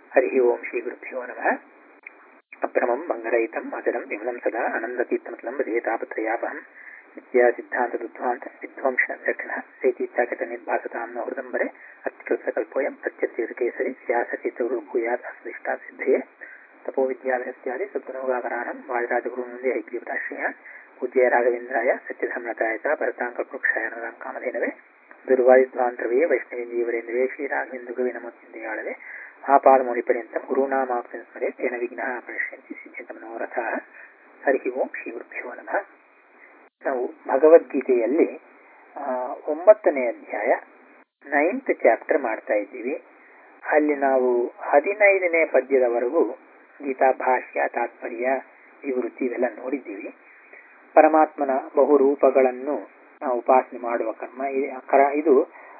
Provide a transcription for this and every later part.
हरिः ओम् श्रीगुरुभ्यो नमः अप्रमम् मङ्गलयुतम् अचलम् विमलं सदा आनन्दतीर्थमतलं भजेतापत्रयापहम् विद्यासिद्धान्तदुध्वान्त विध्वंस दक्षिणः सेतीत्याकटनिर्भासतां न हृदम्बरे अत्युत्सकल्पोऽयं प्रत्यत्यकेसरि स्यासचितुर्भूयात् अस्दिष्टा सिद्धये तपो विद्याभ्यस्यादि सद्गुणोगाकराणं वाजराजगुरुनन्दे हैग्रीवताश्रयान् पूज्य राघवेन्द्राय सत्यधर्मताय च भरताङ्कल्पृक्षाय नदां कामधेनवे ದುರ್ವಾಯುಧ್ವಾಂತರವೇ ವೈಷ್ಣವೇಂದ್ರೀವರೇಂದ್ರವೇ ಶ್ರೀರಾಘವೇಂದ್ರಗುವೆ ನಮೋತ್ಯಂತೆಯಾಳವೆ ಆಪಾದಮೌಲಿಪರ್ಯಂತಂ ಗುರುನಾಮಾಕ್ಷನ್ ಸ್ಮರೆ ತೇನ ವಿಘ್ನಃ ಪ್ರಣಶ್ಯಂತಿ ಸಿದ್ಧಂತ ಮನೋರಥಃ ಹರಿ ಓಂ ಶ್ರೀ ಗುರುಭ್ಯೋ ನಮಃ ನಾವು ಭಗವದ್ಗೀತೆಯಲ್ಲಿ ಒಂಬತ್ತನೇ ಅಧ್ಯಾಯ ನೈನ್ತ್ ಚಾಪ್ಟರ್ ಮಾಡ್ತಾ ಇದ್ದೀವಿ ಅಲ್ಲಿ ನಾವು ಹದಿನೈದನೇ ಪದ್ಯದವರೆಗೂ ಗೀತಾ ಭಾಷ್ಯ ತಾತ್ಪರ್ಯ ವಿವೃತ್ತಿ ಇವೆಲ್ಲ ನೋಡಿದ್ದೀವಿ ಪರಮಾತ್ಮನ ಬಹುರೂಪಗಳನ್ನು ಉಪಾಸನೆ ಮಾಡುವ ಕರ್ಮ ಇದು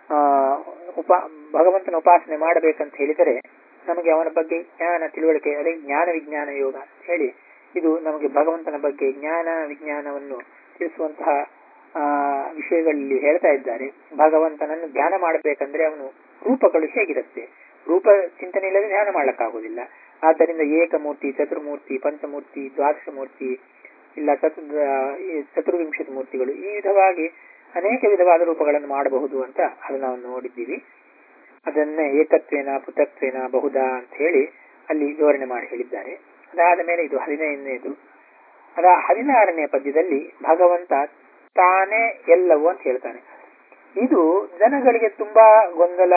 ಉಪ ಭಗವಂತನ ಉಪಾಸನೆ ಮಾಡಬೇಕಂತ ಹೇಳಿದರೆ ನಮಗೆ ಅವನ ಬಗ್ಗೆ ಜ್ಞಾನ ತಿಳುವಳಿಕೆ ಅದೇ ಜ್ಞಾನ ವಿಜ್ಞಾನ ಯೋಗ ಅಂತ ಹೇಳಿ ಇದು ನಮಗೆ ಭಗವಂತನ ಬಗ್ಗೆ ಜ್ಞಾನ ವಿಜ್ಞಾನವನ್ನು ತಿಳಿಸುವಂತಹ ಆ ವಿಷಯಗಳಲ್ಲಿ ಹೇಳ್ತಾ ಇದ್ದಾರೆ ಭಗವಂತನನ್ನು ಧ್ಯಾನ ಮಾಡಬೇಕಂದ್ರೆ ಅವನು ರೂಪಗಳು ಹೇಗಿರುತ್ತೆ ರೂಪ ಚಿಂತನೆ ಇಲ್ಲದೆ ಧ್ಯಾನ ಮಾಡಕ್ಕಾಗುವುದಿಲ್ಲ ಆದ್ದರಿಂದ ಏಕಮೂರ್ತಿ ಚತುರ್ಮೂರ್ತಿ ಪಂಚಮೂರ್ತಿ ದ್ವಾದಶ ಮೂರ್ತಿ ಇಲ್ಲ ಚತು ಚತುರ್ವಿಂಶತ ಮೂರ್ತಿಗಳು ಈ ವಿಧವಾಗಿ ಅನೇಕ ವಿಧವಾದ ರೂಪಗಳನ್ನು ಮಾಡಬಹುದು ಅಂತ ಅದು ನಾವು ನೋಡಿದ್ದೀವಿ ಅದನ್ನೇ ಏಕತ್ವೇನ ಪೃಥಕ್ವೇನ ಬಹುದಾ ಅಂತ ಹೇಳಿ ಅಲ್ಲಿ ವಿವರಣೆ ಮಾಡಿ ಹೇಳಿದ್ದಾರೆ ಅದಾದ ಮೇಲೆ ಇದು ಹದಿನೈದನೇದು ಅದ ಹದಿನಾರನೇ ಪದ್ಯದಲ್ಲಿ ಭಗವಂತ ತಾನೇ ಎಲ್ಲವೂ ಅಂತ ಹೇಳ್ತಾನೆ ಇದು ಜನಗಳಿಗೆ ತುಂಬಾ ಗೊಂದಲ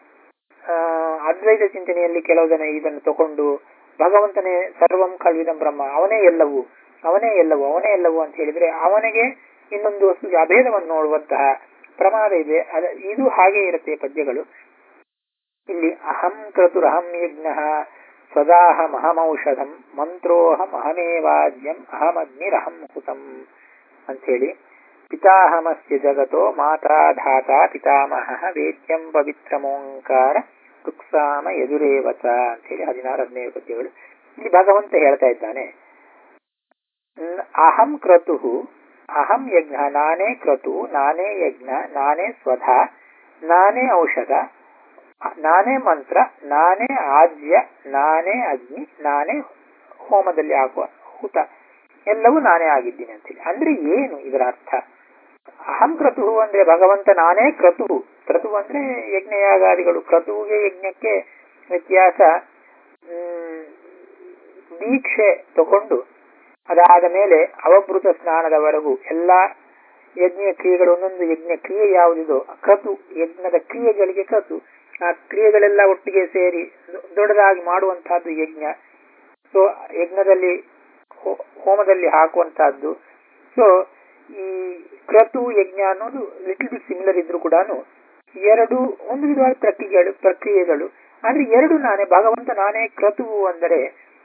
ಅದ್ವೈತ ಚಿಂತನೆಯಲ್ಲಿ ಕೆಲವು ಜನ ಇದನ್ನು ತಗೊಂಡು ಭಗವಂತನೇ ಸರ್ವಂ ಕಳ್ವಿದಂ ಬ್ರಹ್ಮ ಅವನೇ ಎಲ್ಲವೂ ಅವನೇ ಎಲ್ಲವೂ ಅವನೇ ಎಲ್ಲವೂ ಅಂತ ಹೇಳಿದ್ರೆ ಅವನಿಗೆ ಇನ್ನೊಂದು ವಸ್ತುಗೆ ಅಭೇದವನ್ನು ನೋಡುವಂತಹ ಪ್ರಮಾದ ಇದೆ ಅದ ಇದು ಹಾಗೆ ಇರುತ್ತೆ ಪದ್ಯಗಳು ಇಲ್ಲಿ ಅಹಂ ಕ್ರತುರಹಂ ಯಜ್ಞ ಸ್ವದಾಹಂ ಅಹಮೌಷಧಂ ಮಂತ್ರೋಹಂ ಅಹಮೇವಾಜ್ಯಂ ಅಹಮಗ್ನಿರಹಂ ಹುತಂ ಅಂಥೇಳಿ ಪಿತಾಹಮಸ್ಯ ಜಗತೋ ಮಾತಾ ಧಾತಾ ಪಿತಾಮಹ ವೇದ್ಯಂ ಪವಿತ್ರಮೋಂಕಾರ ರುಕ್ಸಾಮ ಎದುರೇವಚ ಅಂತೇಳಿ ಹದಿನಾರು ಹದಿನೈದು ಪದ್ಯಗಳು ಇಲ್ಲಿ ಭಗವಂತ ಹೇಳ್ತಾ ಇದ್ದಾನೆ ಅಹಂ ಕ್ರತು ಅಹಂ ಯಜ್ಞ ನಾನೇ ಕ್ರತು ನಾನೇ ಯಜ್ಞ ನಾನೇ ಸ್ವಧ ನಾನೇ ಔಷಧ ನಾನೇ ಮಂತ್ರ ನಾನೇ ಆಜ್ಯ ನಾನೇ ಅಗ್ನಿ ನಾನೇ ಹೋಮದಲ್ಲಿ ಹಾಕುವ ಹುತ ಎಲ್ಲವೂ ನಾನೇ ಆಗಿದ್ದೀನಿ ಅಂತೇಳಿ ಅಂದ್ರೆ ಏನು ಇದರ ಅರ್ಥ ಅಹಂ ಕ್ರತು ಅಂದ್ರೆ ಭಗವಂತ ನಾನೇ ಕ್ರತು ಕ್ರತು ಅಂದ್ರೆ ಯಜ್ಞಯಾಗಾದಿಗಳು ಕ್ರತುವಿಗೆ ಯಜ್ಞಕ್ಕೆ ವ್ಯತ್ಯಾಸ ದೀಕ್ಷೆ ತಗೊಂಡು ಅದಾದ ಮೇಲೆ ಅವಭೃತ ಸ್ನಾನದವರೆಗೂ ಎಲ್ಲ ಯಜ್ಞ ಕ್ರಿಯೆಗಳು ಒಂದೊಂದು ಯಜ್ಞ ಕ್ರಿಯೆ ಯಾವುದಿದೋ ಕ್ರತು ಯಜ್ಞದ ಕ್ರಿಯೆಗಳಿಗೆ ಕ್ರತು ಆ ಕ್ರಿಯೆಗಳೆಲ್ಲ ಒಟ್ಟಿಗೆ ಸೇರಿ ದೊಡ್ಡದಾಗಿ ಮಾಡುವಂತಹದ್ದು ಯಜ್ಞ ಸೊ ಯಜ್ಞದಲ್ಲಿ ಹೋಮದಲ್ಲಿ ಹಾಕುವಂತಹದ್ದು ಸೊ ಈ ಕ್ರತು ಯಜ್ಞ ಅನ್ನೋದು ಲಿಟಲ್ ಬಿಟ್ ಸಿಮಿಲರ್ ಇದ್ರು ಕೂಡ ಎರಡು ಒಂದು ವಿಧವಾದ ಪ್ರಕ್ರಿಯೆಗಳು ಪ್ರಕ್ರಿಯೆಗಳು ಅಂದ್ರೆ ಎರಡು ನಾನೇ ಭಗವಂತ ನಾನೇ ಕ್ರತುವು ಅಂದರೆ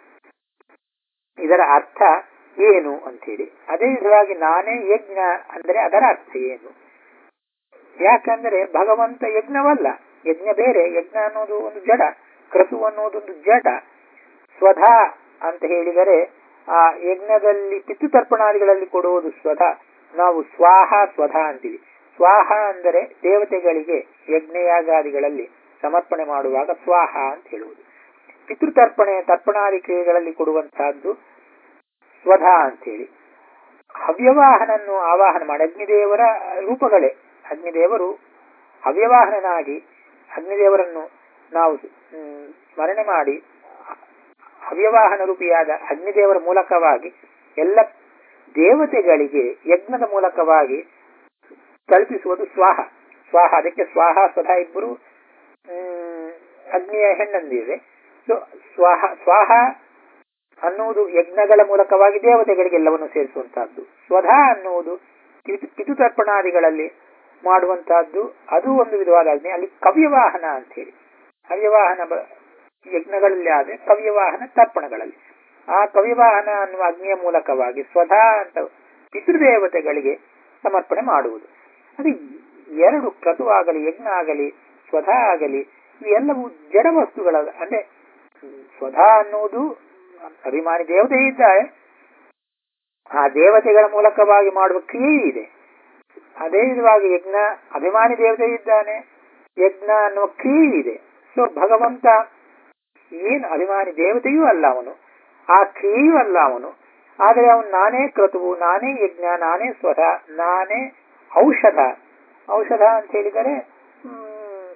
ಇದರ ಅರ್ಥ ಏನು ಅಂತೇಳಿ ಅದೇ ವಿಧವಾಗಿ ನಾನೇ ಯಜ್ಞ ಅಂದರೆ ಅದರ ಅರ್ಥ ಏನು ಯಾಕಂದ್ರೆ ಭಗವಂತ ಯಜ್ಞವಲ್ಲ ಯಜ್ಞ ಬೇರೆ ಯಜ್ಞ ಅನ್ನೋದು ಒಂದು ಜಡ ಕ್ರತು ಅನ್ನೋದೊಂದು ಜಡ ಸ್ವಧ ಅಂತ ಹೇಳಿದರೆ ಆ ಯಜ್ಞದಲ್ಲಿ ಪಿತೃತರ್ಪಣಾದಿಗಳಲ್ಲಿ ಕೊಡುವುದು ಸ್ವಧ ನಾವು ಸ್ವಾಹ ಸ್ವಧ ಅಂತೀವಿ ಸ್ವಾಹ ಅಂದರೆ ದೇವತೆಗಳಿಗೆ ಯಜ್ಞಯಾಗಾದಿಗಳಲ್ಲಿ ಸಮರ್ಪಣೆ ಮಾಡುವಾಗ ಸ್ವಾಹ ಅಂತ ಹೇಳುವುದು ಪಿತೃತರ್ಪಣೆ ತರ್ಪಣಾದಿ ಕ್ರಿಯೆಗಳಲ್ಲಿ ಕೊಡುವಂತಹದ್ದು ಸ್ವಧ ಅಂತೇಳಿ ಹವ್ಯವಾಹನನ್ನು ಆವಾಹನ ಮಾಡಿ ಅಗ್ನಿದೇವರ ರೂಪಗಳೇ ಅಗ್ನಿದೇವರು ಹವ್ಯವಾಹನನಾಗಿ ಅಗ್ನಿದೇವರನ್ನು ನಾವು ಸ್ಮರಣೆ ಮಾಡಿ ಹವ್ಯವಾಹನ ರೂಪಿಯಾದ ಅಗ್ನಿದೇವರ ಮೂಲಕವಾಗಿ ಎಲ್ಲ ದೇವತೆಗಳಿಗೆ ಯಜ್ಞದ ಮೂಲಕವಾಗಿ ತಲುಪಿಸುವುದು ಸ್ವಾಹ ಸ್ವಾಹ ಅದಕ್ಕೆ ಸ್ವಾಹ ಸ್ವಧ ಇಬ್ಬರು ಅಗ್ನಿಯ ಹೆಣ್ಣಂದಿದೆ ಸೊ ಸ್ವಾಹ ಸ್ವಾಹ ಅನ್ನುವುದು ಯಜ್ಞಗಳ ಮೂಲಕವಾಗಿ ದೇವತೆಗಳಿಗೆ ಎಲ್ಲವನ್ನು ಸೇರಿಸುವಂತಹದ್ದು ಸ್ವಧ ಅನ್ನುವುದು ಪಿತುತರ್ಪಣಾದಿಗಳಲ್ಲಿ ಮಾಡುವಂತಹದ್ದು ಅದು ಒಂದು ವಿಧವಾದ ಅಗ್ನಿ ಅಲ್ಲಿ ಕವ್ಯವಾಹನ ಅಂತ ಹೇಳಿ ಕವ್ಯವಾಹನ ಯಜ್ಞಗಳಲ್ಲಿ ಆದ್ರೆ ಕವ್ಯವಾಹನ ತರ್ಪಣಗಳಲ್ಲಿ ಆ ಕವ್ಯವಾಹನ ಅನ್ನುವ ಅಗ್ನಿಯ ಮೂಲಕವಾಗಿ ಸ್ವಧ ಅಂತ ಪಿತೃದೇವತೆಗಳಿಗೆ ಸಮರ್ಪಣೆ ಮಾಡುವುದು ಅದು ಎರಡು ಕ್ರತು ಆಗಲಿ ಯಜ್ಞ ಆಗಲಿ ಸ್ವಧ ಆಗಲಿ ಇವೆಲ್ಲವೂ ಜಡ ವಸ್ತುಗಳ ಅಂದ್ರೆ ಸ್ವಧ ಅನ್ನುವುದು ಅಭಿಮಾನಿ ದೇವತೆ ಇದ್ದಾರೆ ಆ ದೇವತೆಗಳ ಮೂಲಕವಾಗಿ ಮಾಡುವ ಕ್ರಿಯೆ ಇದೆ ಅದೇ ವಿಧವಾಗಿ ಯಜ್ಞ ಅಭಿಮಾನಿ ದೇವತೆ ಇದ್ದಾನೆ ಯಜ್ಞ ಅನ್ನುವ ಕ್ರಿಯೆ ಇದೆ ಸೊ ಭಗವಂತ ಏನು ಅಭಿಮಾನಿ ದೇವತೆಯೂ ಅಲ್ಲ ಅವನು ಆ ಕ್ರಿಯೆಯೂ ಅಲ್ಲ ಅವನು ಆದರೆ ಅವನು ನಾನೇ ಕ್ರತುವು ನಾನೇ ಯಜ್ಞ ನಾನೇ ಸ್ವರ ನಾನೇ ಔಷಧ ಔಷಧ ಅಂತ ಹೇಳಿದರೆ ಹ್ಮ್,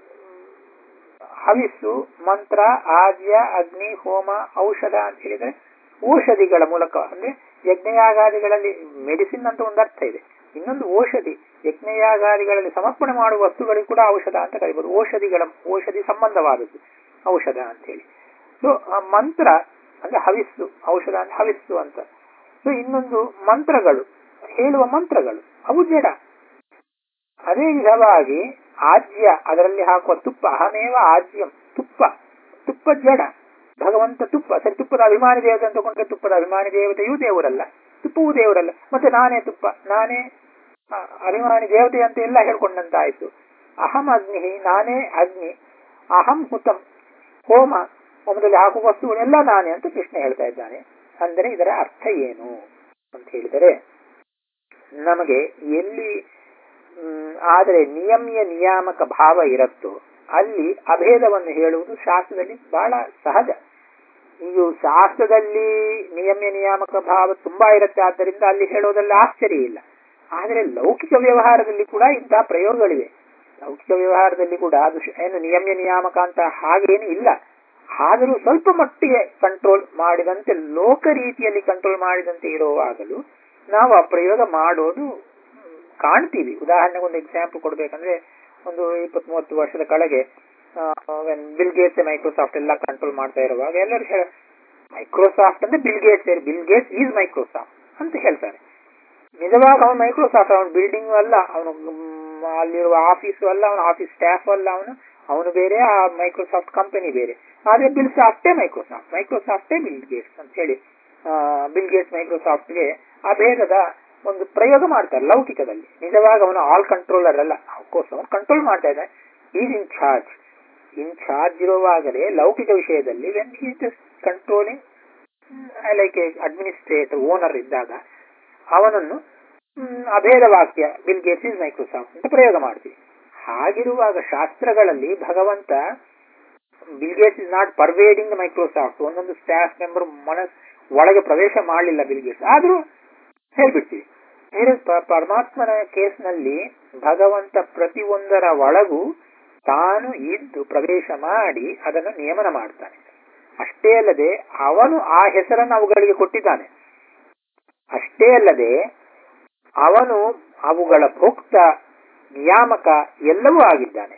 ಹವಿಸ್ಸು ಮಂತ್ರ ಆದ್ಯ ಅಗ್ನಿ ಹೋಮ ಔಷಧ ಅಂತ ಹೇಳಿದರೆ ಔಷಧಿಗಳ ಮೂಲಕ ಅಂದ್ರೆ ಯಜ್ಞಯಾಗಾದಿಗಳಲ್ಲಿ ಮೆಡಿಸಿನ್ ಅಂತ ಒಂದು ಅರ್ಥ ಇದೆ ಇನ್ನೊಂದು ಔಷಧಿ ಯಜ್ಞಯಾಗಾದಿಗಳಲ್ಲಿ ಸಮರ್ಪಣೆ ಮಾಡುವ ವಸ್ತುಗಳಿಗೂ ಕೂಡ ಔಷಧ ಅಂತ ಕರಿಬಹುದು ಔಷಧಿಗಳ ಔಷಧಿ ಸಂಬಂಧವಾದದ್ದು ಔಷಧ ಅಂತ ಹೇಳಿ ಸೊ ಆ ಮಂತ್ರ ಅಂದ್ರೆ ಹವಿಸ್ಸು ಔಷಧ ಅಂತ ಹವಿಸ್ಸು ಅಂತ ಸೊ ಇನ್ನೊಂದು ಮಂತ್ರಗಳು ಹೇಳುವ ಮಂತ್ರಗಳು ಅವು ಜಡ ಅದೇ ವಿಧವಾಗಿ ಆಜ್ಯ ಅದರಲ್ಲಿ ಹಾಕುವ ತುಪ್ಪ ಅಹಮೇವ ಆಜ್ಯಂ ತುಪ್ಪ ತುಪ್ಪ ಜಡ ಭಗವಂತ ತುಪ್ಪ ಸರಿ ತುಪ್ಪದ ಅಭಿಮಾನಿ ದೇವತೆ ಅಂತ ತಗೊಂಡ್ರೆ ತುಪ್ಪದ ಅಭಿಮಾನಿ ದೇವತೆಯೂ ದೇವರಲ್ಲ ತುಪ್ಪವೂ ದೇವರಲ್ಲ ಮತ್ತೆ ನಾನೇ ತುಪ್ಪ ನಾನೇ ಆ, ಅಭಿಮಾನಿ ದೇವತೆ ಅಂತ ಎಲ್ಲ ಹೇಳ್ಕೊಂಡಂತಾಯ್ತು ಅಹಂ ಅಗ್ನಿ ನಾನೇ ಅಗ್ನಿ ಅಹಂ ಹುತಂ ಹೋಮ ಹೋಮದಲ್ಲಿ ಹಾಕುವ ವಸ್ತುಗಳೆಲ್ಲ ನಾನೇ ಅಂತ ಕೃಷ್ಣ ಹೇಳ್ತಾ ಇದ್ದಾನೆ ಅಂದರೆ ಇದರ ಅರ್ಥ ಏನು ಅಂತ ಹೇಳಿದರೆ ನಮಗೆ ಎಲ್ಲಿ ಮ್, ಆದರೆ ನಿಯಮ್ಯ ನಿಯಾಮಕ ಭಾವ ಇರುತ್ತೋ ಅಲ್ಲಿ ಅಭೇದವನ್ನು ಹೇಳುವುದು ಶಾಸ್ತ್ರದಲ್ಲಿ ಬಹಳ ಸಹಜ ಇದು ಶಾಸ್ತ್ರದಲ್ಲಿ ನಿಯಮ್ಯ ನಿಯಾಮಕ ಭಾವ ತುಂಬಾ ಇರುತ್ತೆ ಆದ್ದರಿಂದ ಅಲ್ಲಿ ಹೇಳೋದ್ರಲ್ಲಿ ಆಶ್ಚರ್ಯ ಇಲ್ಲ ಆದರೆ ಲೌಕಿಕ ವ್ಯವಹಾರದಲ್ಲಿ ಕೂಡ ಇಂತಹ ಪ್ರಯೋಗಗಳಿವೆ ಲೌಕಿಕ ವ್ಯವಹಾರದಲ್ಲಿ ಕೂಡ ಅದು ಶ- ಏನು ನಿಯಮ್ಯ ನಿಯಾಮಕ ಅಂತ ಹಾಗೇನು ಇಲ್ಲ ಆದರೂ ಸ್ವಲ್ಪ ಮಟ್ಟಿಗೆ ಕಂಟ್ರೋಲ್ ಮಾಡಿದಂತೆ ಲೋಕ ರೀತಿಯಲ್ಲಿ ಕಂಟ್ರೋಲ್ ಮಾಡಿದಂತೆ ಇರುವಾಗಲೂ ನಾವು ಆ ಪ್ರಯೋಗ ಮಾಡೋದು ಮ್, ಕಾಣ್ತೀವಿ ಉದಾಹರಣೆಗೆ ಒಂದು ಎಕ್ಸಾಂಪಲ್ ಕೊಡ್ಬೇಕಂದ್ರೆ ಒಂದು ಇಪ್ಪತ್ತ್ ಮೂವತ್ತು ವರ್ಷದ ಕೆಳಗೆ ಬಿಲ್ ಗೇಟ್ಸ್ ಮೈಕ್ರೋಸಾಫ್ಟ್ ಎಲ್ಲ ಕಂಟ್ರೋಲ್ ಮಾಡ್ತಾ ಇರುವಾಗ ಎಲ್ಲರೂ ಹೇಳ ಮೈಕ್ರೋಸಾಫ್ಟ್ ಅಂದ್ರೆ Bill Gates Bill Gates is Microsoft ಅಂತ ಹೇಳ್ತಾರೆ ನಿಜವಾಗ ಅವನು ಮೈಕ್ರೋಸಾಫ್ಟ್ ಅವನ ಬಿಲ್ಡಿಂಗ್ ಅಲ್ಲ ಅವನು ಮ್, ಅಲ್ಲಿರುವ ಆಫೀಸು ಅಲ್ಲ ಅವನ ಆಫೀಸ್ ಸ್ಟಾಫ್ ಅಲ್ಲ ಅವನು ಅವನು ಬೇರೆ ಆ ಮೈಕ್ರೋಸಾಫ್ಟ್ ಕಂಪನಿ ಬೇರೆ ಆದ್ರೆ ಬಿಲ್ ಸಾಫ್ಟೇ ಮೈಕ್ರೋಸಾಫ್ಟ್ ಮೈಕ್ರೋಸಾಫ್ಟೇ ಬಿಲ್ ಗೇಟ್ಸ್ ಅಂತ ಹೇಳಿ ಬಿಲ್ ಗೇಟ್ಸ್ ಮೈಕ್ರೋಸಾಫ್ಟ್ಗೆ ಅಭೇದದ ಒಂದು ಪ್ರಯೋಗ ಮಾಡ್ತಾರೆ ಲೌಕಿಕದಲ್ಲಿ ನಿಜವಾಗ ಅವನು ಆಲ್ ಕಂಟ್ರೋಲರ್ ಅಲ್ಲ ಅಫ್ಕೋರ್ಸ್ ಅವನು ಕಂಟ್ರೋಲ್ ಮಾಡ್ತಾ ಇದ್ದಾನೆ is in charge in charge ಇರುವಾಗಲೇ ಲೌಕಿಕ ವಿಷಯದಲ್ಲಿ when is just controlling like administrator owner ಇದ್ದಾಗ ಅವನನ್ನು ಮ್, ಅಭೇದ ವಾಕ್ಯ ಬಿಲ್ ಗೇಟ್ಸ್ ಇಸ್ ಮೈಕ್ರೋಸಾಫ್ಟ್ ಅಂತ ಪ್ರಯೋಗ ಮಾಡ್ತೀವಿ ಹಾಗಿರುವಾಗ ಶಾಸ್ತ್ರಗಳಲ್ಲಿ ಭಗವಂತ Bill Gates is not pervading Microsoft ಒಂದೊಂದು ಸ್ಟಾಫ್ ಮೆಂಬರ್ ಮನಸ್ ಒಳಗೆ ಪ್ರವೇಶ ಮಾಡಲಿಲ್ಲ ಬಿಲ್ ಗೇಟ್ಸ್ ಆದ್ರೂ ಹೇಳ್ಬಿಡ್ತೀವಿ ಬೇರೆ ಪ- ಪರಮಾತ್ಮನ ಕೇಸ್ನಲ್ಲಿ ಭಗವಂತ ಪ್ರತಿಯೊಂದರ ಒಳಗೂ ತಾನು ಇದ್ದು ಪ್ರವೇಶ ಮಾಡಿ ಅದನ್ನು ನಿಯಮನ ಮಾಡ್ತಾನೆ ಅಷ್ಟೇ ಅಲ್ಲದೆ ಅವನು ಆ ಹೆಸರನ್ನು ಅವುಗಳಿಗೆ ಕೊಟ್ಟಿದ್ದಾನೆ ಅಷ್ಟೇ ಅಲ್ಲದೆ ಅವನು ಅವುಗಳ ಭೋಕ್ತ ನಿಯಾಮಕ ಎಲ್ಲವೂ ಆಗಿದ್ದಾನೆ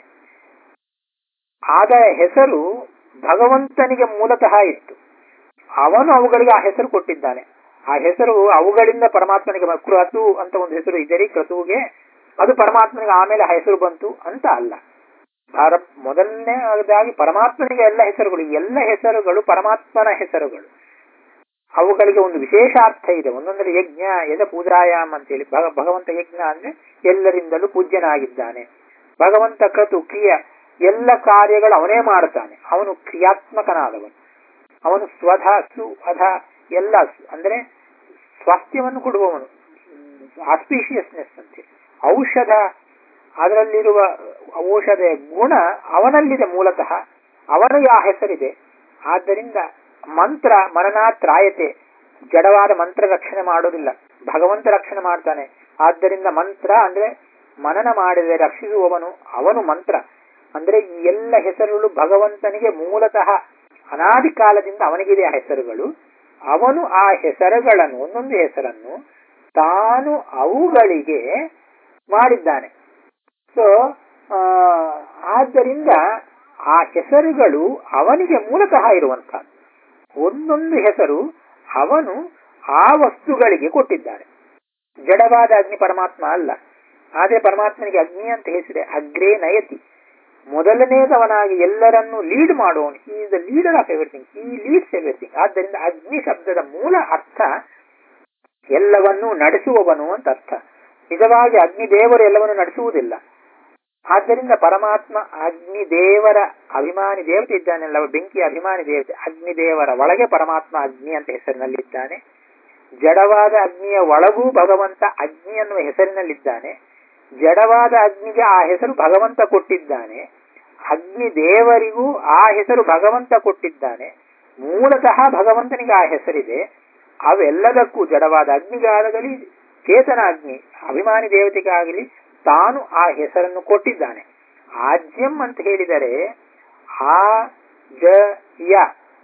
ಆದ ಹೆಸರು ಭಗವಂತನಿಗೆ ಮೂಲತಃ ಇತ್ತು ಅವನು ಅವುಗಳಿಗೆ ಆ ಹೆಸರು ಕೊಟ್ಟಿದ್ದಾನೆ ಆ ಹೆಸರು ಅವುಗಳಿಂದ ಪರಮಾತ್ಮನಿಗೆ ಬ- ಕ್ರತು ಅಂತ ಒಂದು ಹೆಸರು ಇದರಿ ಕ್ರತುವಿಗೆ ಅದು ಪರಮಾತ್ಮನಿಗೆ ಆಮೇಲೆ ಆ ಹೆಸರು ಬಂತು ಅಂತ ಅಲ್ಲ ಪರ ಮೊದಲನೇದಾಗಿ ಪರಮಾತ್ಮನಿಗೆ ಎಲ್ಲ ಹೆಸರುಗಳು ಈ ಎಲ್ಲ ಹೆಸರುಗಳು ಪರಮಾತ್ಮನ ಹೆಸರುಗಳು ಅವುಗಳಿಗೆ ಒಂದು ವಿಶೇಷ ಅರ್ಥ ಇದೆ ಒಂದೊಂದರ ಯಜ್ಞ ಯದ ಪೂಜಾಯಾಮ್ ಅಂತೇಳಿ ಭಗ ಭಗವಂತ ಯಜ್ಞ ಅಂದ್ರೆ ಎಲ್ಲರಿಂದಲೂ ಪೂಜ್ಯನಾಗಿದ್ದಾನೆ ಭಗವಂತ ಕ್ರತು ಕ್ರಿಯ ಎಲ್ಲ ಕಾರ್ಯಗಳು ಅವನೇ ಮಾಡುತ್ತಾನೆ ಅವನು ಕ್ರಿಯಾತ್ಮಕನಾದವನು ಅವನು ಸ್ವಧ ಸು ಅಧ ಎಲ್ಲ ಸು- ಅಂದ್ರೆ ಸ್ವಾಸ್ಥ್ಯವನ್ನು ಕೊಡುವವನು ಆಸ್ಪೀಷಿಯಸ್ನೆಸ್ ಅಂತ ಔಷಧ ಅದರಲ್ಲಿರುವ ಔಷಧ ಗುಣ ಅವನಲ್ಲಿದೆ ಮೂಲತಃ ಅವನಿಗೆ ಆ ಹೆಸರಿದೆ ಆದ್ದರಿಂದ ಮಂತ್ರ ಮನನಾತ್ರಾಯತೆ ಜಡವಾದ ಮಂತ್ರ ರಕ್ಷಣೆ ಮಾಡೋದಿಲ್ಲ ಭಗವಂತ ರಕ್ಷಣೆ ಮಾಡ್ತಾನೆ ಆದ್ದರಿಂದ ಮಂತ್ರ ಅಂದ್ರೆ ಮನನ ಮಾಡಿದರೆ ರಕ್ಷಿಸುವವನು ಅವನು ಮಂತ್ರ ಅಂದ್ರೆ ಈ ಎಲ್ಲ ಹೆಸರುಗಳು ಭಗವಂತನಿಗೆ ಮೂಲತಃ ಅನಾದಿ ಕಾಲದಿಂದ ಅವನಿಗಿದೆ ಆ ಹೆಸರುಗಳು ಅವನು ಆ ಹೆಸರುಗಳನ್ನು ಒಂದೊಂದು ಹೆಸರನ್ನು ತಾನು ಅವುಗಳಿಗೆ ಮಾಡಿದ್ದಾನೆ ಸೊ ಆದ್ದರಿಂದ ಆ ಹೆಸರುಗಳು ಅವನಿಗೆ ಮೂಲತಃ ಇರುವಂತಹ ಒಂದೊಂದು ಹೆಸರು ಅವನು ಆ ವಸ್ತುಗಳಿಗೆ ಕೊಟ್ಟಿದ್ದಾನೆ ಜಡವಾದ ಅಗ್ನಿ ಪರಮಾತ್ಮ ಅಲ್ಲ ಆದರೆ ಪರಮಾತ್ಮನಿಗೆ ಅಗ್ನಿ ಅಂತ ಹೆಸರೆ ಅಗ್ರೇ ನಯತಿ ಮೊದಲನೇದವನಾಗಿ ಎಲ್ಲರನ್ನೂ ಲೀಡ್ ಮಾಡುವವನು he the leader of everything he leads everything ಆದ್ದರಿಂದ ಅಗ್ನಿ ಶಬ್ದದ ಮೂಲ ಅರ್ಥ ಎಲ್ಲವನ್ನೂ ನಡೆಸುವವನು ಅಂತ ಅರ್ಥ ನಿಜವಾಗಿ ಅಗ್ನಿ ದೇವರು ಎಲ್ಲವನ್ನು ನಡೆಸುವುದಿಲ್ಲ ಆದ್ದರಿಂದ ಪರಮಾತ್ಮ ಅಗ್ನಿ ದೇವರ ಅಭಿಮಾನಿ ದೇವತೆ ಇದ್ದಾನೆಲ್ಲ ಬೆಂಕಿ ಅಭಿಮಾನಿ ದೇವತೆ ಅಗ್ನಿ ದೇವರ ಒಳಗೆ ಪರಮಾತ್ಮ ಅಗ್ನಿ ಅಂತ ಹೆಸರಿನಲ್ಲಿದ್ದಾನೆ ಜಡವಾದ ಅಗ್ನಿಯ ಒಳಗೂ ಭಗವಂತ ಅಗ್ನಿ ಅನ್ನುವ ಹೆಸರಿನಲ್ಲಿದ್ದಾನೆ ಜಡವಾದ ಅಗ್ನಿಗೆ ಆ ಹೆಸರು ಭಗವಂತ ಕೊಟ್ಟಿದ್ದಾನೆ ಅಗ್ನಿ ದೇವರಿಗೂ ಆ ಹೆಸರು ಭಗವಂತ ಕೊಟ್ಟಿದ್ದಾನೆ ಮೂಲತಃ ಭಗವಂತನಿಗೆ ಆ ಹೆಸರಿದೆ ಅವೆಲ್ಲದಕ್ಕೂ ಜಡವಾದ ಅಗ್ನಿಗಾಗಲಿ ಚೇತನ ಅಗ್ನಿ ಅಭಿಮಾನಿ ದೇವತೆಗಾಗಲಿ ತಾನು ಆ ಹೆಸರನ್ನು ಕೊಟ್ಟಿದ್ದಾನೆ ಆಜ್ಯಂ ಅಂತ ಹೇಳಿದರೆ ಆ ಜ ಯ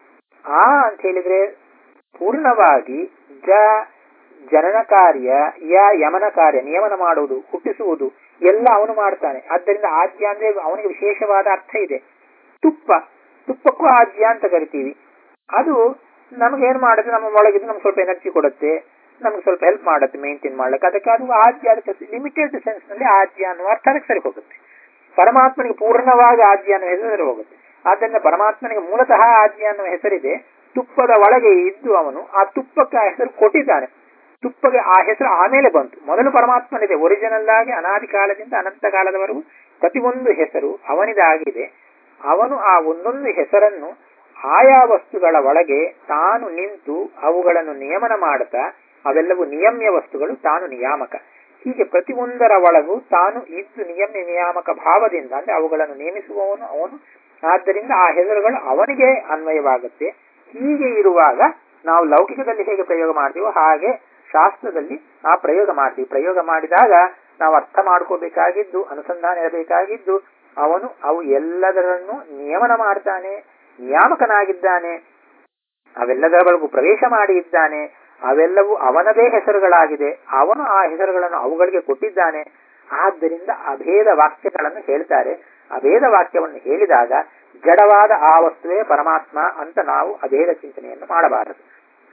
ಆ ಅಂತ ಹೇಳಿದ್ರೆ ಪೂರ್ಣವಾಗಿ ಜ ಜನನ ಕಾರ್ಯ ಯ ಯಮನ ಕಾರ್ಯ ನಿಯಮನ ಮಾಡುವುದು ಹುಟ್ಟಿಸುವುದು ಎಲ್ಲ ಅವನು ಮಾಡ್ತಾನೆ ಆದ್ದರಿಂದ ಆಜ್ಯ ಅಂದ್ರೆ ಅವನಿಗೆ ವಿಶೇಷವಾದ ಅರ್ಥ ಇದೆ ತುಪ್ಪ ತುಪ್ಪಕ್ಕೂ ಆಜ್ಯ ಅಂತ ಕರಿತೀವಿ ಅದು ನಮ್ಗೆ ಏನ್ ಮಾಡುತ್ತೆ ನಮ್ಮ ಒಳಗಿದ್ದು ನಮ್ಗೆ ಸ್ವಲ್ಪ ಎನರ್ಜಿ ಕೊಡುತ್ತೆ ನಮ್ಗೆ ಸ್ವಲ್ಪ ಹೆಲ್ಪ್ ಮಾಡುತ್ತೆ ಮೇಂಟೈನ್ ಮಾಡ್ಲಿಕ್ಕೆ ಅದಕ್ಕೆ ಅದು ಆಜ್ಯ ಅದಕ್ಕೆ ಲಿಮಿಟೆಡ್ ಸೆನ್ಸ್ ನಲ್ಲಿ ಆಜ್ಯ ಅನ್ನುವ ಅರ್ಥ ಅದಕ್ಕೆ ಸರಿ ಹೋಗುತ್ತೆ ಪರಮಾತ್ಮನಿಗೆ ಪೂರ್ಣವಾಗಿ ಆಜ್ಯ ಅನ್ನುವ ಹೆಸರು ಸರಿ ಹೋಗುತ್ತೆ ಆದ್ದರಿಂದ ಪರಮಾತ್ಮನಿಗೆ ಮೂಲತಃ ಆಜ್ಯ ಅನ್ನುವ ಹೆಸರಿದೆ ತುಪ್ಪದ ಒಳಗೆ ಇದ್ದು ಅವನು ಆ ತುಪ್ಪಕ್ಕೆ ಆ ಹೆಸರು ಕೊಟ್ಟಿದ್ದಾನೆ ತುಪ್ಪಗೆ ಆ ಹೆಸರು ಆಮೇಲೆ ಬಂತು ಮೊದಲು ಪರಮಾತ್ಮನಿದೆ ಒರಿಜಿನಲ್ ಆಗಿ ಅನಾದಿ ಕಾಲದಿಂದ ಅನಂತ ಕಾಲದವರೆಗೂ ಪ್ರತಿಯೊಂದು ಹೆಸರು ಅವನಿದಾಗಿದೆ ಅವನು ಆ ಒಂದೊಂದು ಹೆಸರನ್ನು ಆಯಾ ವಸ್ತುಗಳ ಒಳಗೆ ತಾನು ನಿಂತು ಅವುಗಳನ್ನು ನಿಯಮನ ಮಾಡುತ್ತಾ ಅವೆಲ್ಲವೂ ನಿಯಮ್ಯ ವಸ್ತುಗಳು ತಾನು ನಿಯಾಮಕ ಹೀಗೆ ಪ್ರತಿಯೊಂದರ ಒಳಗೂ ತಾನು ಇದ್ದು ನಿಯಮ್ಯ ನಿಯಾಮಕ ಭಾವದಿಂದ ಅಂದ್ರೆ ಅವುಗಳನ್ನು ನೇಮಿಸುವವನು ಅವನು ಆದ್ದರಿಂದ ಆ ಹೆಸರುಗಳು ಅವನಿಗೆ ಅನ್ವಯವಾಗುತ್ತೆ ಹೀಗೆ ಇರುವಾಗ ನಾವು ಲೌಕಿಕದಲ್ಲಿ ಹೇಗೆ ಪ್ರಯೋಗ ಮಾಡ್ತೀವೋ ಹಾಗೆ ಶಾಸ್ತ್ರದಲ್ಲಿ ಆ ಪ್ರಯೋಗ ಮಾಡ್ತೀವಿ ಪ್ರಯೋಗ ಮಾಡಿದಾಗ ನಾವು ಅರ್ಥ ಮಾಡ್ಕೋಬೇಕಾಗಿದ್ದು ಅನುಸಂಧಾನ ಇರಬೇಕಾಗಿದ್ದು ಅವನು ಅವು ಎಲ್ಲದರನ್ನು ನಿಯಮನ ಮಾಡ್ತಾನೆ ನಿಯಾಮಕನಾಗಿದ್ದಾನೆ ಅವೆಲ್ಲದರ ಒಳಗೂ ಪ್ರವೇಶ ಮಾಡಿ ಇದ್ದಾನೆ ಅವೆಲ್ಲವೂ ಅವನದೇ ಹೆಸರುಗಳಾಗಿದೆ ಅವನು ಆ ಹೆಸರುಗಳನ್ನು ಅವುಗಳಿಗೆ ಕೊಟ್ಟಿದ್ದಾನೆ ಆದ್ದರಿಂದ ಅಭೇದ ವಾಕ್ಯಗಳನ್ನು ಹೇಳ್ತಾರೆ ಅಭೇದ ವಾಕ್ಯವನ್ನು ಹೇಳಿದಾಗ ಜಡವಾದ ಆ ವಸ್ತುವೇ ಪರಮಾತ್ಮ ಅಂತ ನಾವು ಅಭೇದ ಚಿಂತನೆಯನ್ನು ಮಾಡಬಾರದು